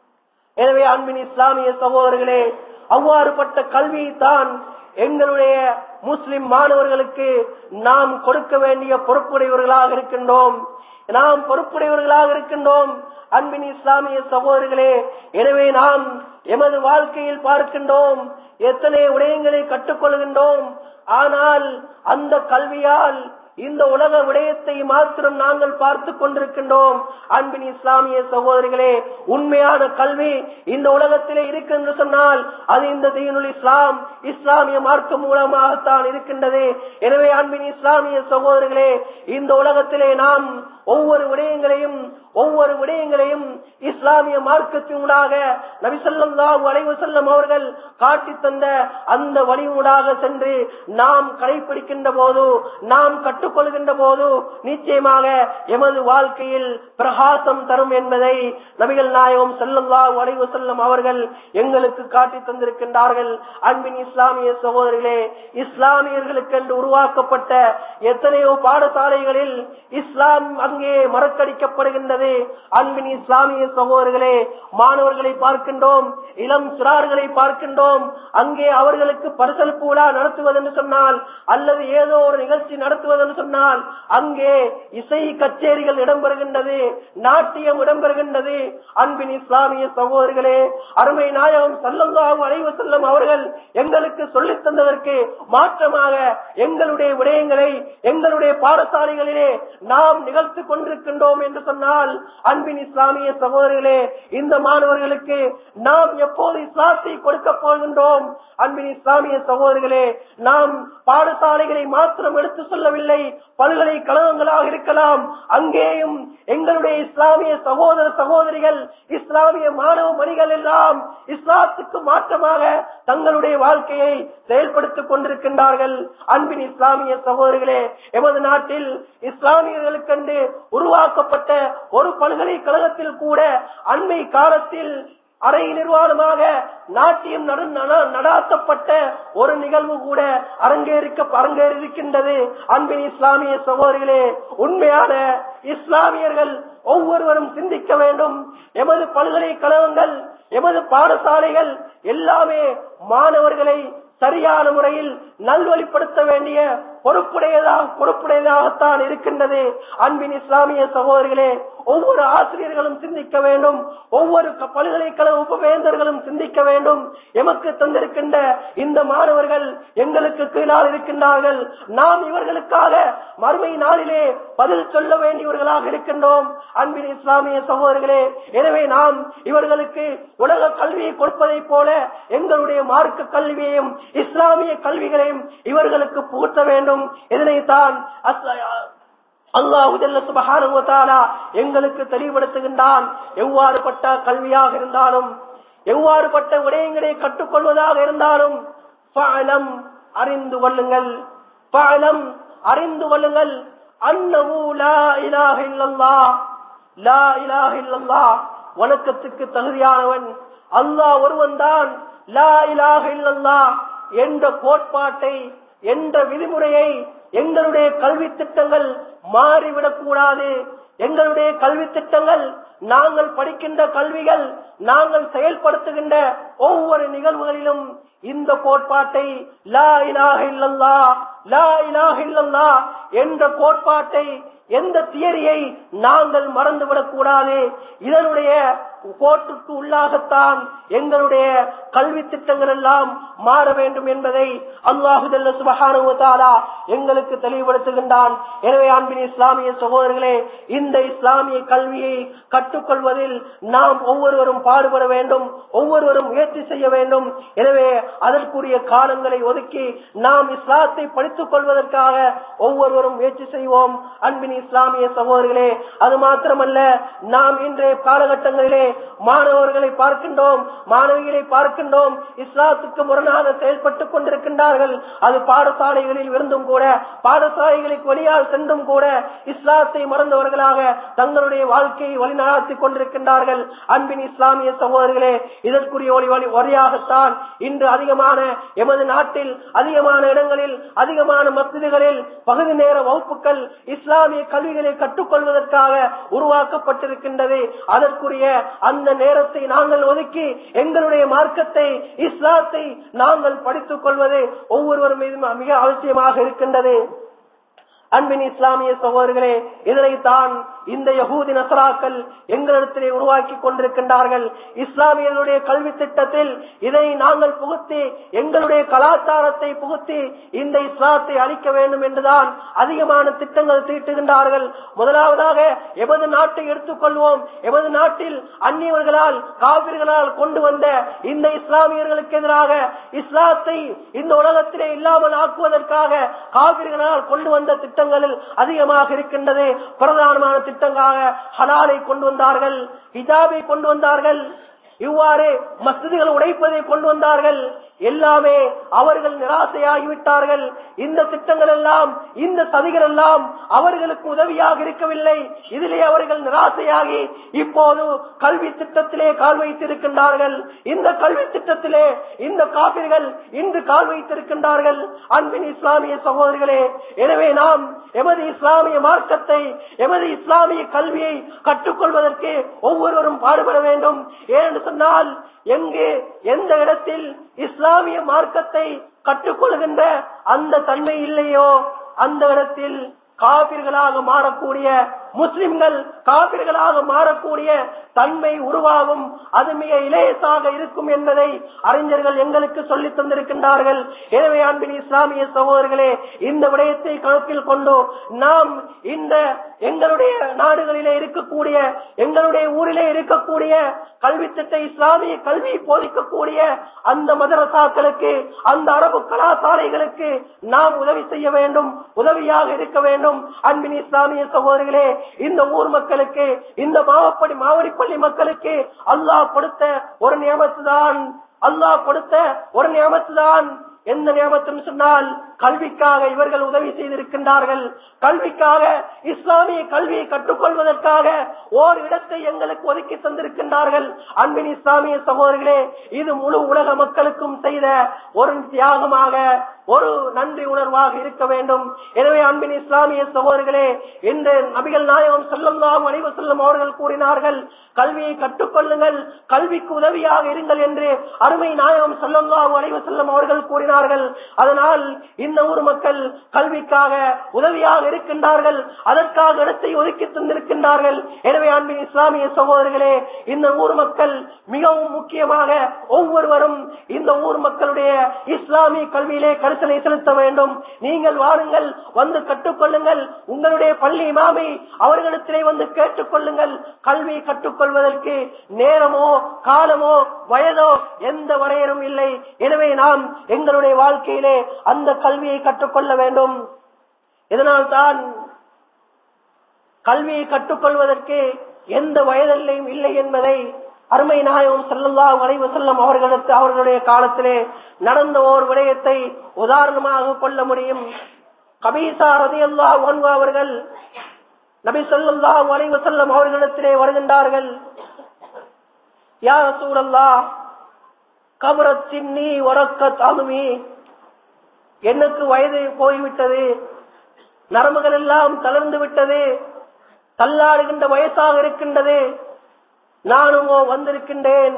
எனவே அன்பின் இஸ்லாமிய சகோதரர்களே அவ்வாறுபட்ட கல்வியை தான் எங்களுடைய முஸ்லிம் மாணவர்களுக்கு நாம் கொடுக்க வேண்டிய பொறுப்புடையவர்களாக இருக்கின்றோம் நாம் பொறுப்புடையவர்களாக இருக்கின்றோம் அன்பின் இஸ்லாமிய சகோதரர்களே எனவே நாம் எமது வாழ்க்கையில் பார்க்கின்றோம் எத்தனை விடயங்களை கற்றுக்கொள்கின்றோம் ஆனால் அந்த கல்வியால் இந்த உலக விடயத்தை மாத்திரம் நாங்கள் பார்த்து கொண்டிருக்கின்றோம் அன்பின் இஸ்லாமிய சகோதரிகளே உண்மையான கல்வி இந்த உலகத்திலே இருக்கு என்று சொன்னால் அது இந்த தீனுல் இஸ்லாம் இஸ்லாமிய மார்க்கம் மூலமாகத்தான் இருக்கின்றது எனவே அன்பின் இஸ்லாமிய சகோதரர்களே இந்த உலகத்திலே நாம் ஒவ்வொரு விடயங்களையும் ஒவ்வொரு விடயங்களையும் இஸ்லாமிய மார்க்கத்தினூடாக நபிசல்லாஹு அலைவு செல்லம் அவர்கள் காட்டி தந்த அந்த வழியூடாக சென்று நாம் கடைபிடிக்கின்ற போது நாம் கற்றுக்கொள்கின்ற போது நிச்சயமாக எமது வாழ்க்கையில் பிரகாசம் தரும் என்பதை நபிகள் நாயகம் செல்லல்லாஹு அலைவு செல்லம் அவர்கள் எங்களுக்கு காட்டி தந்திருக்கின்றார்கள் அன்பின் இஸ்லாமிய சகோதரிகளே இஸ்லாமியர்களுக்கென்று உருவாக்கப்பட்ட எத்தனையோ பாடசாலைகளில் இஸ்லாம் அங்கே மறக்கடிக்கப்படுகின்றது அன்பின் இஸ்லாமிய சகோதரர்களே மாணவர்களை பார்க்கின்றோம் இளம் சிறார்களை பார்க்கின்றோம் அங்கே அவர்களுக்கு பரிசளிப்பு விழா நடத்துவதென்று சொன்னால் அல்லது ஏதோ ஒரு நிகழ்ச்சி நடத்துவதென்று சொன்னால் அங்கே இசை கச்சேரிகள் இடம்பெறுகின்றது நாட்டியம் இடம்பெறுகின்றது அன்பின் இஸ்லாமிய சகோதரர்களே அருமை நாயகம் சல்லல்லாஹு அலைவு செல்லும் அவர்கள் எங்களுக்கு சொல்லித் தந்ததற்கு மாற்றமாக எங்களுடைய விடயங்களை எங்களுடைய பாடசாலைகளிலே நாம் நிகழ்த்து கொண்டிருக்கின்றோம் என்று சொன்னால் அன்பின் இஸ்லாமிய சகோதரர்களே இந்த மாணவர்களுக்கு நாம் எப்போது இஸ்லாத்தை கொடுக்க போகின்றோம் அன்பின் இஸ்லாமிய சகோதரர்களே நாம் பாடசாலைகளை மாத்திரம் எடுத்து சொல்லவில்லை பல்கலைக்கழகங்களாக இருக்கலாம் அங்கேயும் எங்களுடைய இஸ்லாமிய சகோதர சகோதரிகள் இஸ்லாமிய மாணவ மணிகள் எல்லாம் இஸ்லாத்துக்கு மாற்றமாக தங்களுடைய வாழ்க்கையை செயல்படுத்திக் கொண்டிருக்கின்றார்கள் அன்பின் இஸ்லாமிய சகோதரிகளே எமது நாட்டில் இஸ்லாமியர்களுக்கென்று உருவாக்கப்பட்ட ஒரு பல்கலைக்கழகத்தில் கூட அண்மை காலத்தில் அரை நிர்வாணமாக நாட்டியம் நடாத்தப்பட்ட ஒரு நிகழ்வு கூட அரங்கேறிக்க அரங்கேறிருக்கின்றது அன்பின் இஸ்லாமிய சகோதரிகளே உண்மையான இஸ்லாமியர்கள் ஒவ்வொருவரும் சிந்திக்க வேண்டும் எமது பல்கலைக்கழகங்கள் எமது பாடசாலைகள் எல்லாமே மாணவர்களை சரியான முறையில் நல்வழிப்படுத்த வேண்டிய பொறுப்புடையதாக பொறுப்புடையதாகத்தான் இருக்கின்றது அன்பின் இஸ்லாமிய சகோதரிகளே ஒவ்வொரு ஆசிரியர்களும் சிந்திக்க வேண்டும் ஒவ்வொரு பல்கலைக்கழக உபவேந்தர்களும் சிந்திக்க வேண்டும் எமக்கு தந்திருக்கின்ற இந்த மாணவர்கள் எங்களுக்கு கீழால் இருக்கின்றார்கள் நாம் இவர்களுக்காக மறுமை நாளிலே பதில் சொல்ல வேண்டியவர்களாக இருக்கின்றோம் அன்பின் இஸ்லாமிய சகோதரர்களே எனவே நாம் இவர்களுக்கு உலக கல்வியை கொடுப்பதைப் போல எங்களுடைய மார்க்க கல்வியையும் இஸ்லாமிய கல்விகளையும் இவர்களுக்கு புகுத்த வேண்டும் இதனைத்தான் அல்லாஹு எங்களுக்கு தெளிவுபடுத்துகின்றான் எவ்வாறுபட்ட கல்வியாக இருந்தாலும் எவ்வாறுபட்ட விடயங்களை கற்றுக்கொள்வதாக இருந்தாலும் பாலம் அறிந்து கொள்ளுங்கள் பாலம் அறிந்து கொள்ளுங்கள் அன்னமூலா இலாக இல்லல்லா லா இலாஹ இல்லல்லாஹ் வணக்கத்துக்கு தகுதியானவன் அல்லாஹ் ஒருவன் தான் லா இலாஹ இல்லல்லாஹ் என்ற கோட்பாட்டை என்ற விதிமுறையை எங்களுடைய கல்வி திட்டங்கள் மாறிவிடக் கூடாது எங்களுடைய கல்வி திட்டங்கள் நாங்கள் படிக்கின்ற கல்விகள் நாங்கள் செயல்படுத்துகின்ற ஒவ்வொரு நிகழ்வுகளிலும் இந்த கோட்பாட்டை லா இலாஹ இல்லல்லா லா இலாஹ இல்லல்லா என்ற கோட்பாட்டை எந்த தியரியை நாங்கள் மறந்துவிடக் கூடாது இதனுடைய கோட்டுக்கு உள்ளாகத்தான் எங்களுடைய கல்வி திட்டங்கள் எல்லாம் மாற வேண்டும் என்பதை அல்லாஹு சுபஹானுவத்தாலா எங்களுக்கு தெளிவுபடுத்துகின்றான் எனவே அன்பின் இஸ்லாமிய சகோதரர்களே இந்த இஸ்லாமிய கல்வியை கற்றுக்கொள்வதில் நாம் ஒவ்வொருவரும் பாடுபட வேண்டும் ஒவ்வொருவரும் முயற்சி செய்ய வேண்டும் எனவே அதற்குரிய காலங்களை ஒதுக்கி நாம் இஸ்லாத்தை படித்துக் கொள்வதற்காக ஒவ்வொருவரும் முயற்சி செய்வோம் அன்பின் இஸ்லாமிய சகோதரர்களே அது மாத்திரமல்ல நாம் இன்றைய காலகட்டங்களிலே மாணவர்களை பார்க்கின்றோம் மாணவிகளை பார்க்கின்றோம் இஸ்லாத்துக்கு முரணாக செயல்பட்டுக் கொண்டிருக்கின்றார்கள் அது பாடசாலைகளில் இருந்தும் கூட பாடசாலைகளுக்கு வெளியால் சென்றும் கூட இஸ்லாத்தை மறந்தவர்களாக தங்களுடைய வாழ்க்கையை வழிநடாத்திக் கொண்டிருக்கின்றார்கள் அன்பின் இஸ்லாமிய சகோதரர்களே இதற்குரிய ஒளி வழி வழியாகத்தான் இன்று அதிகமான எமது நாட்டில் அதிகமான இடங்களில் அதிகமான மசிதிகளில் பகுதி நேர வகுப்புகள் இஸ்லாமிய கல்விகளை கற்றுக்கொள்வதற்காக உருவாக்கப்பட்டிருக்கின்றது அதற்குரிய அந்த நேரத்தை நாங்கள் ஒதுக்கி எங்களுடைய மார்க்கத்தை இஸ்லாத்தை நாங்கள் படித்துக் கொள்வது ஒவ்வொருவரும் மீதும் மிக அவசியமாக இருக்கின்றது அன்பின் இஸ்லாமிய சகோதரர்களே இதனைத்தான் இந்த யகூதி நசராக்கள் எங்களிடத்திலே உருவாக்கி கொண்டிருக்கின்றார்கள் இஸ்லாமியர்களுடைய கல்வி திட்டத்தில் இதை நாங்கள் புகுத்தி எங்களுடைய கலாச்சாரத்தை புகுத்தி இந்த இஸ்லாத்தை அளிக்க வேண்டும் என்றுதான் அதிகமான திட்டங்கள் தீட்டுகின்றார்கள் முதலாவதாக எமது நாட்டை எடுத்துக்கொள்வோம் எமது நாட்டில் அந்நியவர்களால் காவிர்களால் கொண்டு வந்த இந்த இஸ்லாமியர்களுக்கு எதிராக இஸ்லாத்தை இந்த உலகத்திலே இல்லாமல் ஆக்குவதற்காக காவிர்களால் கொண்டு வந்த திட்டங்களில் அதிகமாக இருக்கின்றது பிரதானமான திட்டங்களாக ஹலாலை கொண்டு வந்தார்கள் ஹிஜாபை கொண்டு வந்தார்கள் இவ்வாறு மசிதிகள் உடைப்பதை கொண்டு வந்தார்கள் எல்லாமே அவர்கள் நிராசையாகிவிட்டார்கள் இந்த திட்டங்கள் எல்லாம் இந்த சதிகள் எல்லாம் அவர்களுக்கு உதவியாக இருக்கவில்லை இதிலே அவர்கள் நிராசையாகி இப்போது கல்வி திட்டத்திலே கால் வைத்திருக்கின்றார்கள் இந்த கல்வி திட்டத்திலே இந்த காப்பிர்கள் இன்று கால் வைத்திருக்கின்றார்கள் அன்பின் இஸ்லாமிய சகோதரிகளே எனவே நாம் எமது இஸ்லாமிய மார்க்கத்தை எமது இஸ்லாமிய கல்வியை கற்றுக்கொள்வதற்கு ஒவ்வொருவரும் பாடுபட வேண்டும் ஏனென்று சொன்னால் எங்கே எந்த இடத்தில் இஸ்லாமிய மார்க்கத்தை கற்றுக்கொள்கின்ற அந்த தன்மை இல்லையோ அந்த இடத்தில் காபிர்களாக மாறக்கூடிய முஸ்லிம்கள் காபிர்களாக மாறக்கூடிய தன்மை உருவாகும் அது மிக இலேசாக இருக்கும் என்பதை அறிஞர்கள் எங்களுக்கு சொல்லித் தந்திருக்கின்றார்கள் எனவே அன்பின் இஸ்லாமிய சகோதரர்களே இந்த விடயத்தை கணக்கில் கொண்டு நாம் இந்த எங்களுடைய நாடுகளிலே இருக்கக்கூடிய எங்களுடைய ஊரிலே இருக்கக்கூடிய கல்வி திட்ட இஸ்லாமிய கல்வி போதிக்கக்கூடிய அந்த மதரசாக்களுக்கு அந்த அரபு கலாசாலைகளுக்கு நாம் உதவி செய்ய வேண்டும் உதவியாக இருக்க வேண்டும் அன்பின் இஸ்லாமிய சகோதரிகளே இந்த ஊர் மக்களுக்கு இந்த மாவப்படி மாவடிப்பள்ளி மக்களுக்கு அல்லாஹ் கொடுத்த ஒரு நியமத்து தான் அல்லாஹ் கொடுத்த ஒரு நியமத்து தான் எந்த நியமத்தும் சொன்னால் கல்விக்காக இவர்கள் உதவி செய்திருக்கின்றார்கள் கல்விக்காக இஸ்லாமிய கல்வியை கற்றுக்கொள்வதற்காக ஓர் இடத்தை எங்களுக்கு ஒதுக்கி தந்திருக்கின்றார்கள் அன்பின் இஸ்லாமிய சகோதரர்களே இது முழு உலக மக்களுக்கும் செய்த ஒரு தியாகமாக ஒரு நன்றி உணர்வாக இருக்க வேண்டும் எனவே அன்பின் இஸ்லாமிய சகோதரர்களே இன்று நபிகள் நாயகம் செல்லம் அனைவு செல்லும் அவர்கள் கூறினார்கள் கல்வியை கற்றுக்கொள்ளுங்கள் கல்விக்கு உதவியாக இருங்கள் என்று அருமை நாயகம் செல்லம் அனைவு செல்லும் அவர்கள் கூறினார்கள் அதனால் இந்த ஊர் மக்கள் கல்விக்காக உதவியாக இருக்கின்றார்கள் அதற்காக இடத்தை ஒதுக்கி தந்திருக்கின்றார்கள் எனவே அன்பின் இஸ்லாமிய சகோதரர்களே இந்த ஊர் மக்கள் மிகவும் முக்கியமாக ஒவ்வொருவரும் இந்த ஊர் மக்களுடைய இஸ்லாமிய கல்வியிலே கருத்தனை செலுத்த வேண்டும் நீங்கள் வாருங்கள் வந்து கற்றுக்கொள்ளுங்கள் உங்களுடைய பள்ளி இமாமை அவர்களிடத்திலே வந்து கேட்டுக்கொள்ளுங்கள் கல்வி கற்றுக்கொள்வதற்கு நேரமோ காலமோ வயதோ எந்த வரையறும் இல்லை எனவே நாம் எங்களுடைய வாழ்க்கையிலே அந்த கல்வியை கற்றுக்கொள்ள வேண்டும் இதனால்தான் கல்வியை கற்றுக்கொள்வதற்கு எந்த வயதிலையும் இல்லை என்பதை அருமை நாயகம் செல்லல்லா வரைவு செல்லும் அவர்களுக்கு அவர்களுடைய காலத்திலே நடந்த ஓர் விடயத்தை உதாரணமாக கொள்ள முடியும் கபீசா ரதியல்லா ஒன்பு அவர்கள் நபி ஸல்லல்லாஹு அலைஹி வஸல்லம் அவர்களிடத்திலே வருகின்றார்கள் யா ரசூலல்லாஹ் கபரத் சின்னி வரக்கத் அலுமி எனக்கு வயது போய்விட்டது நரம்புகள் எல்லாம் தளர்ந்து விட்டது தள்ளாடுகின்ற வயசாக இருக்கின்றது நானுமோ வந்திருக்கின்றேன்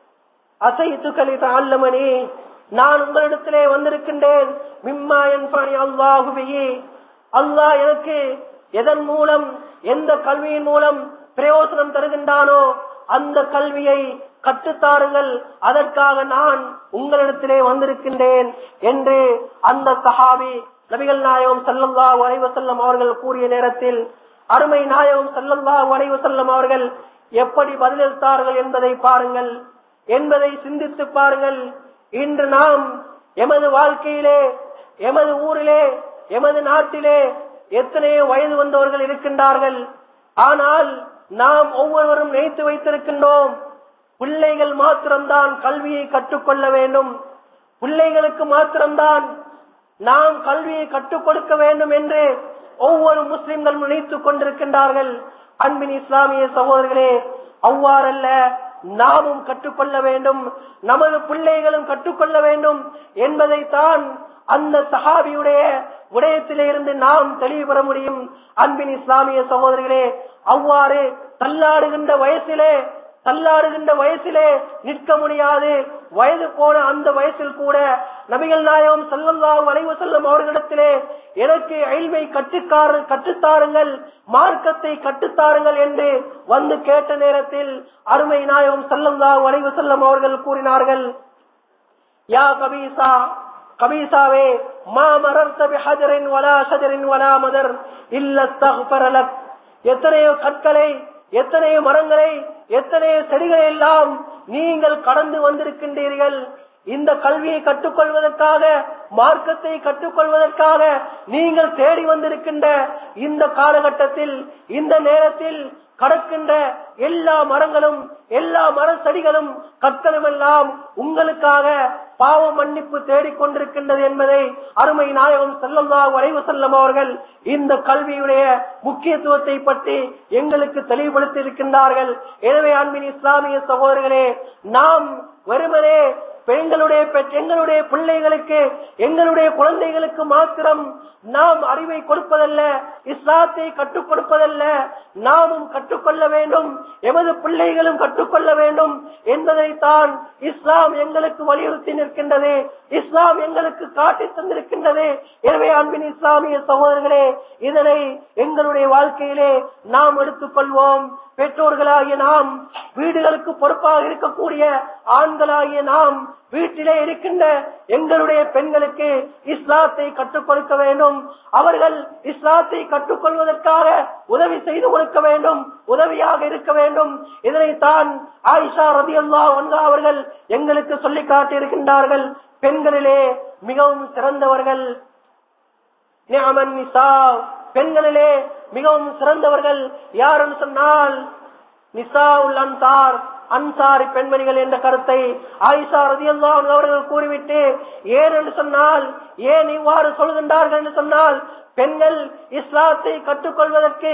அசைத்து கலித அல்லமணி நான் உங்களிடத்திலே வந்திருக்கின்றேன் மிம்மா என்பாணி அல்லாஹுபியி அல்லாஹ் எனக்கு எதன் மூலம் எந்த கல்வியின் மூலம் பிரயோசனம் தருகின்றானோ அந்த கல்வியை கற்றுத்தாருங்கள் அதற்காக நான் உங்களிடத்திலே வந்திருக்கின்றேன் என்று அந்த சஹாபி நபிகள் நாயகம் சல்லல்லாஹு அலைஹி வஸல்லம் அவர்கள் கூறிய நேரத்தில் அருமை நாயகம் சல்லல்லாஹு அலைஹி வஸல்லம் அவர்கள் எப்படி பதிலளித்தார்கள் என்பதை பாருங்கள் என்பதை சிந்தித்து பாருங்கள் இன்று நாம் எமது வாழ்க்கையிலே எமது ஊரிலே எமது நாட்டிலே எத்தனையோ வயது வந்தவர்கள் இருக்கின்றார்கள் ஆனால் நாம் ஒவ்வொருவரும் நினைத்து வைத்திருக்கின்றோம் பிள்ளைகள் மாத்திரம்தான் கல்வியை கற்றுக்கொள்ள வேண்டும் பிள்ளைகளுக்கு மாத்திரம்தான் நாம் கல்வியை கற்றுக் கொடுக்க வேண்டும் என்று ஒவ்வொரு முஸ்லிம்களும் நினைத்துக் கொண்டிருக்கின்றார்கள் அன்பின் இஸ்லாமிய சகோதரர்களே அவ்வாறல்ல நாமும் கற்றுக்கொள்ள வேண்டும் நமது பிள்ளைகளும் கற்றுக்கொள்ள வேண்டும் என்பதைத்தான் அந்த சஹாபியுடைய விடயத்திலே இருந்து நாம் தெளிவு பெற முடியும் அன்பின் இஸ்லாமிய சகோதரர்களே அவ்வாறு தள்ளாடுகின்ற வயசிலே தள்ளாடுகின்ற வயசிலே நிற்க முடியாது வயது போன அந்த வயசில் கூட நபிகள் நாயகம் செல்லல்லாஹு அலைவு செல்லும் அவர்களிடத்திலே எனக்கு அயல்மை கற்றுக்கார கற்றுத்தாருங்கள் மார்க்கத்தை கற்றுத்தாருங்கள் என்று வந்து கேட்ட நேரத்தில் அருமை நாயகம் செல்லல்லாஹு அலைவு செல்லும் அவர்கள் கூறினார்கள் யா கபீசா கபீசாவே மா மரர்த்த பிஹஜரின் வலா ஷஜரின் வலா மதர் இல்ல தகுபரலக் எத்தனையோ கற்களை எத்தனையோ மரங்களை எத்தனையோ செடிகளை எல்லாம் நீங்கள் கடந்து வந்திருக்கின்றீர்கள் இந்த கல்வியை கற்றுக்கொள்வதற்காக மார்க்கத்தை கற்றுக்கொள்வதற்காக நீங்கள் தேடி வந்திருக்கின்ற இந்த காலகட்டத்தில் இந்த நேரத்தில் கடக்கின்ற எல்லா மரங்களும் எல்லா மர செடிகளும் கற்களும் எல்லாம் உங்களுக்காக பாவ மன்னிப்பு தேடிக்கொண்டிருக்கின்றது என்பதை அருமை நாயகம் செல்லல்லா வரைவு செல்லம் அவர்கள் இந்த கல்வியுடைய முக்கியத்துவத்தை பற்றி எங்களுக்கு தெளிவுபடுத்தி இருக்கின்றார்கள் எனவே அன்பின் இஸ்லாமிய சகோதரர்களே நாம் வெறுமனே பெண்களுடைய எங்களுடைய பிள்ளைகளுக்கு எங்களுடைய குழந்தைகளுக்கு மாத்திரம் நாம் அறிவை கொடுப்பதல்ல இஸ்லாத்தை கற்றுக் கொடுப்பதல்ல நாமும் கற்றுக்கொள்ள வேண்டும் எமது பிள்ளைகளும் கற்றுக்கொள்ள வேண்டும் என்பதைத்தான் இஸ்லாம் எங்களுக்கு வலியுறுத்தி நிற்கின்றது இஸ்லாம் எங்களுக்கு காட்டி தந்திருக்கின்றது எனவே அன்பின் இஸ்லாமிய சகோதரர்களே இதனை எங்களுடைய வாழ்க்கையிலே நாம் எடுத்துக்கொள்வோம் பெற்றோர்களாகிய நாம் வீடுகளுக்கு பொறுப்பாக இருக்கக்கூடிய ஆண்களாகிய நாம் வீட்டிலே இருக்கின்ற எங்களுடைய பெண்களுக்கு இஸ்லாத்தை கற்றுக் கொடுக்க வேண்டும் அவர்கள் இஸ்லாத்தை கற்றுக்கொள்வதற்காக உதவி செய்து கொடுக்க வேண்டும் உதவியாக இருக்க வேண்டும் இதனைத்தான் ஆயிஷா ரதி அல்லா அவர்கள் எங்களுக்கு சொல்லி காட்டியிருக்கின்றார்கள் பெண்களிலே மிகவும் சிறந்தவர்கள் நியமன் நிசா பெண்களிலே மிகவும் சிறந்தவர்கள் யாருன்னு சொன்னால் நிசா உல் அன்சார் அன்சாரி பெண்மணிகள் என்ற கருத்தை ஆயிஷா ரதியல்லான் அவர்கள் கூறிவிட்டு ஏன் என்று சொன்னால் ஏன் இவ்வாறு சொல்கின்றார்கள் என்று சொன்னால் பெண்கள் இஸ்லாத்தை கற்றுக்கொள்வதற்கு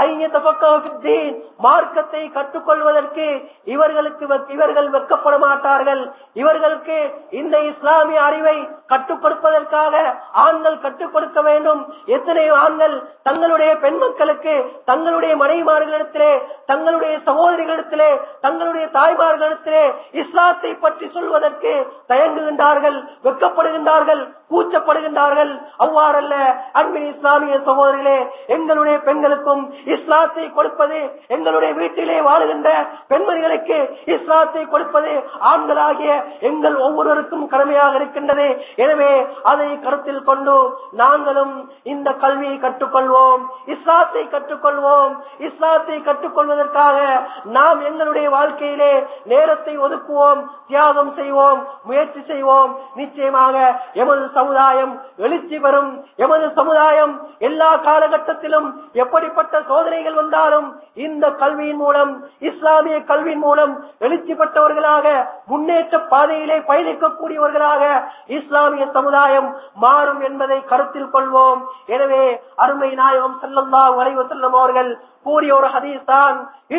மார்க்கத்தை கற்றுக்கொள்வதற்கு இவர்களுக்கு இவர்கள் வெக்கப்பட மாட்டார்கள் இவர்களுக்கு இந்த இஸ்லாமிய அறிவை கற்றுக் கொடுப்பதற்காக ஆண்கள் கற்றுக் கொடுக்க வேண்டும் எத்தனையோ ஆண்கள் தங்களுடைய பெண் மக்களுக்கு தங்களுடைய மனைவிமார்களிடத்திலே தங்களுடைய சகோதரிகளிடத்திலே தங்களுடைய தாய்மார்களிடத்திலே இஸ்லாத்தை பற்றி சொல்வதற்கு தயங்குகின்றார்கள் வெக்கப்படுகின்றார்கள் கூச்சப்படுகின்றார்கள் அவ்வாறல்ல அன்பின் இஸ்லாமிய சகோதரிகளே எங்களுடைய பெண்களுக்கும் இஸ்லாத்தை கொடுப்பது எங்களுடைய வீட்டிலே வாழுகின்ற பெண்மணிகளுக்கு இஸ்லாத்தை கொடுப்பது ஆண்களாகிய எங்கள் ஒவ்வொருவருக்கும் கடமையாக இருக்கின்றது எனவே அதை கருத்தில் கொண்டு நாங்களும் இந்த கல்வியை கற்றுக்கொள்வோம் இஸ்லாத்தை கற்றுக்கொள்வோம் இஸ்லாத்தை கற்றுக்கொள்வதற்காக நாம் எங்களுடைய வாழ்க்கையை பாதையிலே நேரத்தை ஒதுக்குவோம் தியாகம் செய்வோம் முயற்சி செய்வோம் நிச்சயமாக எமது சமுதாயம் எழுச்சி பெறும் எமது சமுதாயம் எல்லா காலகட்டத்திலும் எப்படிப்பட்ட சோதனைகள் வந்தாலும் இந்த கல்வியின் மூலம் இஸ்லாமிய கல்வியின் மூலம் எழுச்சி பெற்றவர்களாக முன்னேற்ற பாதையிலே பயணிக்கக்கூடியவர்களாக இஸ்லாமிய சமுதாயம் மாறும் என்பதை கருத்தில் கொள்வோம் எனவே அருமை நாயகம் செல்லல்லா வரைவு செல்லும் அவர்கள் கூறிய ஒரு ஹதீஸ் தான்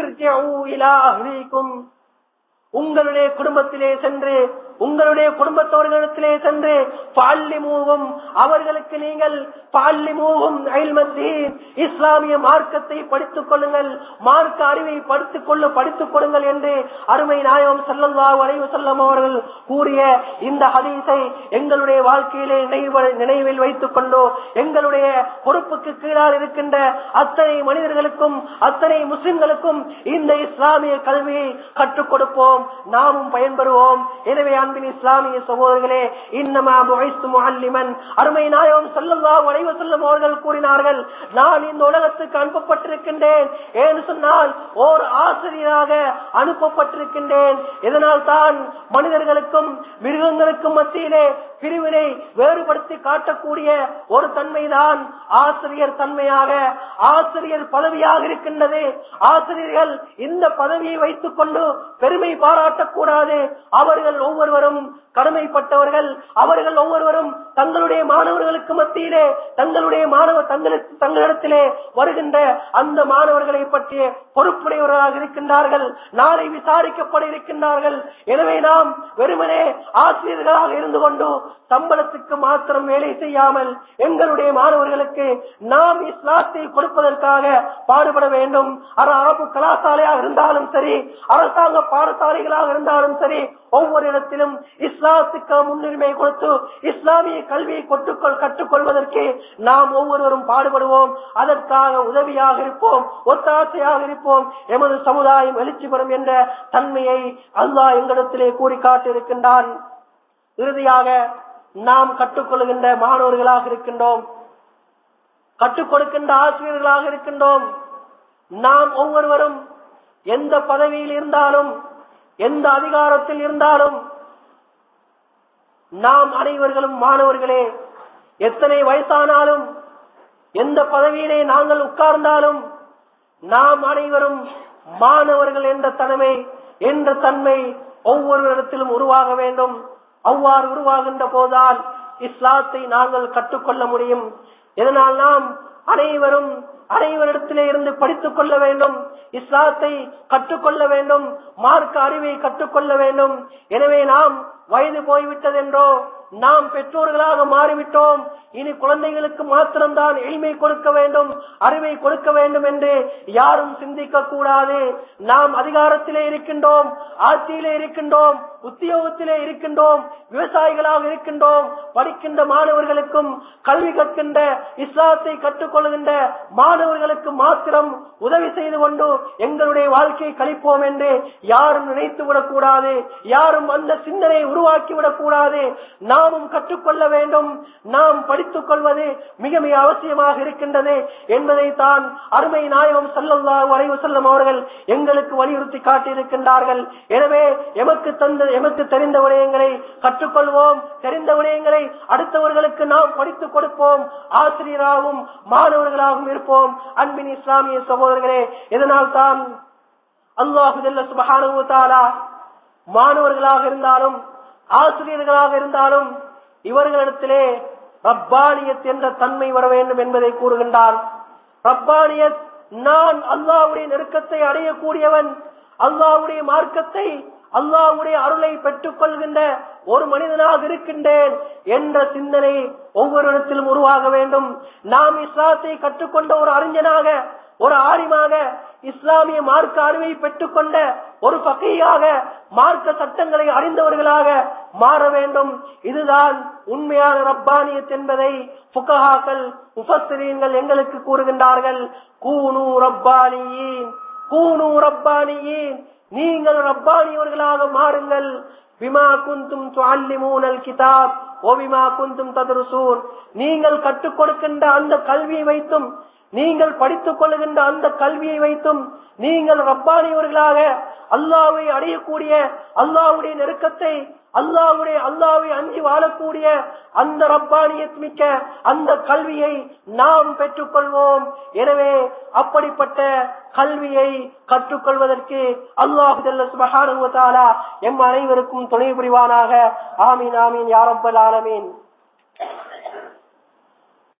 உங்களுடைய குடும்பத்திலே சென்று உங்களுடைய குடும்பத்தவர்களிடத்திலே சென்று பால்லி மூவும் அவர்களுக்கு நீங்கள் பால்லி மூவும் இஸ்லாமிய மார்க்கத்தை படித்துக் கொள்ளுங்கள் மார்க்க அறிவை படித்துக் கொள்ள படித்துக் கொள்ளுங்கள் என்று அருமை நாயகம் செல்லல்லா வரைவு செல்லும் அவர்கள் கூறிய இந்த ஹதீஸை எங்களுடைய வாழ்க்கையிலே நினைவு- நினைவில் வைத்துக் கொண்டோ எங்களுடைய பொறுப்புக்கு கீழால் இருக்கின்ற அத்தனை மனிதர்களுக்கும் அத்தனை முஸ்லிம்களுக்கும் இந்த இஸ்லாமிய கல்வியை கற்றுக் கொடுப்போம் நாமும் பயன்பெறுவோம் எனவே அன்பின் இஸ்லாமிய சகோதரர்களே இன்னமா புகைத்து முஹல்லிமன் அருமை நாயகம் செல்லல்லா வளைவு செல்லும் அவர்கள் கூறினார்கள் நான் இந்த உலகத்துக்கு அனுப்பப்பட்டிருக்கின்றேன் ஏன்னு சொன்னால் ஓர் ஆசிரியராக அனுப்பப்பட்டிருக்கின்றேன் இதனால் தான் மனிதர்களுக்கும் மிருகங்களுக்கும் மத்தியிலே பிரிவினை வேறுபடுத்தி காட்டக்கூடிய ஒரு தன்மைதான் ஆசிரியர் தன்மையாக ஆசிரியர் பதவியாக இருக்கின்றது ஆசிரியர்கள் இந்த பதவியை வைத்துக் கொண்டு பெருமை பாராட்டக்கூடாது அவர்கள் ஒவ்வொருவரும் கடமைப்பட்டவர்கள் அவர்கள் ஒவ்வொருவரும் தங்களுடைய மாணவர்களுக்கு மத்தியிலே தங்களுடைய மாணவ தங்களுக்கு தங்களிடத்திலே வருகின்ற அந்த மாணவர்களை பற்றிய பொறுப்புடையவர்களாக இருக்கின்றார்கள் நாளை விசாரிக்கப்பட இருக்கின்றார்கள் எனவே நாம் வெறுமனே ஆசிரியர்களாக இருந்து கொண்டு சம்பளத்துக்கு மாத்திரம் வேலை செய்யாமல் எங்களுடைய மாணவர்களுக்கு நாம் இஸ்லாத்தை கொடுப்பதற்காக பாடுபட வேண்டும் அது அரபு கலாசாலையாக இருந்தாலும் சரி அரசாங்க பாடசாலைகளாக இருந்தாலும் சரி ஒவ்வொரு இடத்திலும் இஸ்லாத்துக்கு முன்னுரிமை கொடுத்து இஸ்லாமிய கல்வியை கொட்டுக்கொள் கற்றுக்கொள்வதற்கு நாம் ஒவ்வொருவரும் பாடுபடுவோம் அதற்காக உதவியாக இருப்போம் ஒத்தாசையாக இருப்போம் எமது சமுதாயம் எழுச்சி பெறும் என்ற தன்மையை அல்லாஹ் எங்களிடத்திலே கூறி காட்டியிருக்கின்றான் இறுதியாக நாம் கற்றுக்கொள்கின்ற மாணவர்களாக இருக்கின்றோம் கற்றுக் கொடுக்கின்ற ஆசிரியர்களாக இருக்கின்றோம் நாம் ஒவ்வொருவரும் எந்த பதவியில் இருந்தாலும் எந்த அதிகாரத்தில் இருந்தாலும் நாம் அனைவர்களும் மாணவர்களே எத்தனை வயசானாலும் எந்த பதவியிலே நாங்கள் உட்கார்ந்தாலும் நாம் அனைவரும் மாணவர்கள் என்ற தன்மை என்ற தன்மை ஒவ்வொரு இடத்திலும் உருவாக வேண்டும் அவ்வாறு உருவாகின்ற போதால் இஸ்லாத்தை நாங்கள் கற்றுக்கொள்ள முடியும் இதனால் நாம் அனைவரும் அனைவரிடத்திலே இருந்து படித்துக் கொள்ள வேண்டும் இஸ்லாத்தை கற்றுக்கொள்ள வேண்டும் மார்க்க அறிவை கற்றுக்கொள்ள வேண்டும் எனவே நாம் வயது போய்விட்டதென்றோ நாம் பெற்றோர்களாக மாறிவிட்டோம் இனி குழந்தைகளுக்கு மாத்திரம்தான் எளிமை கொடுக்க வேண்டும் அறிவை கொடுக்க வேண்டும் என்று யாரும் சிந்திக்க கூடாது நாம் அதிகாரத்திலே இருக்கின்றோம் ஆட்சியிலே இருக்கின்றோம் உத்தியோகத்திலே இருக்கின்றோம் விவசாயிகளாக இருக்கின்றோம் படிக்கின்ற மாணவர்களுக்கும் கல்வி கற்கின்ற இஸ்லாத்தை கற்றுக்கொள்கின்ற மாணவர்களுக்கு மாத்திரம் உதவி செய்து கொண்டு எங்களுடைய வாழ்க்கையை கழிப்போம் என்று யாரும் நினைத்து விடக்கூடாது யாரும் அந்த சிந்தனையை உருவாக்கி விடக்கூடாது நாமும் கற்றுக்கொள்ள வேண்டும் நாம் படித்துக் கொள்வது மிக மிக அவசியமாக இருக்கின்றது என்பதை தான் அருமை நாயகம் செல்லல்லா வரைவு செல்லும் அவர்கள் எங்களுக்கு வலியுறுத்தி காட்டியிருக்கின்றார்கள் எனவே எமக்கு தந்த எமக்கு தெரிந்த விடயங்களை கற்றுக்கொள்வோம் தெரிந்த விடயங்களை அடுத்தவர்களுக்கு நாம் படித்துக் கொடுப்போம் ஆசிரியராகவும் மாணவர்களாகவும் இருப்போம் அன்பின் இஸ்லாமிய சகோதரர்களே இதனால் தான் அல்லாஹு சுபஹானு தாலா மாணவர்களாக இருந்தாலும் ஆசிரியர்களாக இருந்தாலும் இவர்களிடத்திலே ரப்பானியத் என்ற தன்மை வர வேண்டும் என்பதை கூறுகின்றார் ரப்பானியத் நான் அல்லாவுடைய நெருக்கத்தை அடையக்கூடியவன் அல்லாவுடைய மார்க்கத்தை அல்லாவுடைய அருளை பெற்றுக் கொள்கின்ற ஒரு மனிதனாக இருக்கின்றேன் என்ற சிந்தனை ஒவ்வொரு இடத்திலும் உருவாக வேண்டும் நாம் இஸ்லாத்தை கற்றுக்கொண்ட ஒரு அறிஞனாக ஒரு ஆரிமாக இஸ்லாமிய மார்க்க அறிவை பெற்றுக்கொண்ட ஒரு பகையாக மார்க்க சட்டங்களை அறிந்தவர்களாக மாற வேண்டும் இதுதான் உண்மையான ரப்பானியத் என்பதை புகஹாக்கள் முஃபஸ்ஸிரீன்கள் எங்களுக்கு கூறுகின்றார்கள் கூனு ரப்பானியின் கூனு ரப்பானியின் நீங்கள் ரப்பானியவர்களாக மாறுங்கள் பிமா குந்தும் துஅல்லிமூனல் கிதாப் ஓ பிமா குந்தும் தத்ருசூன் நீங்கள் கற்றுக் கொடுக்கின்ற அந்த கல்வியை வைத்தும் நீங்கள் படித்துக் கொள்ளுகின்ற அந்த கல்வியை வைத்தும் நீங்கள் ரப்பானியவர்களாக அல்லாவை அடையக்கூடிய அல்லாவுடைய நெருக்கத்தை அல்லாவுடைய அல்லாவை அஞ்சி வாழக்கூடிய அந்த ரப்பானியத் மிக்க அந்த கல்வியை நாம் பெற்றுக்கொள்வோம் எனவே அப்படிப்பட்ட கல்வியை கற்றுக்கொள்வதற்கு அல்லாஹு சுபஹானுவத்தாலா எம் அனைவருக்கும் துணை புரிவானாக ஆமீன் ஆமீன் யாரப்பல் ஆலமீன்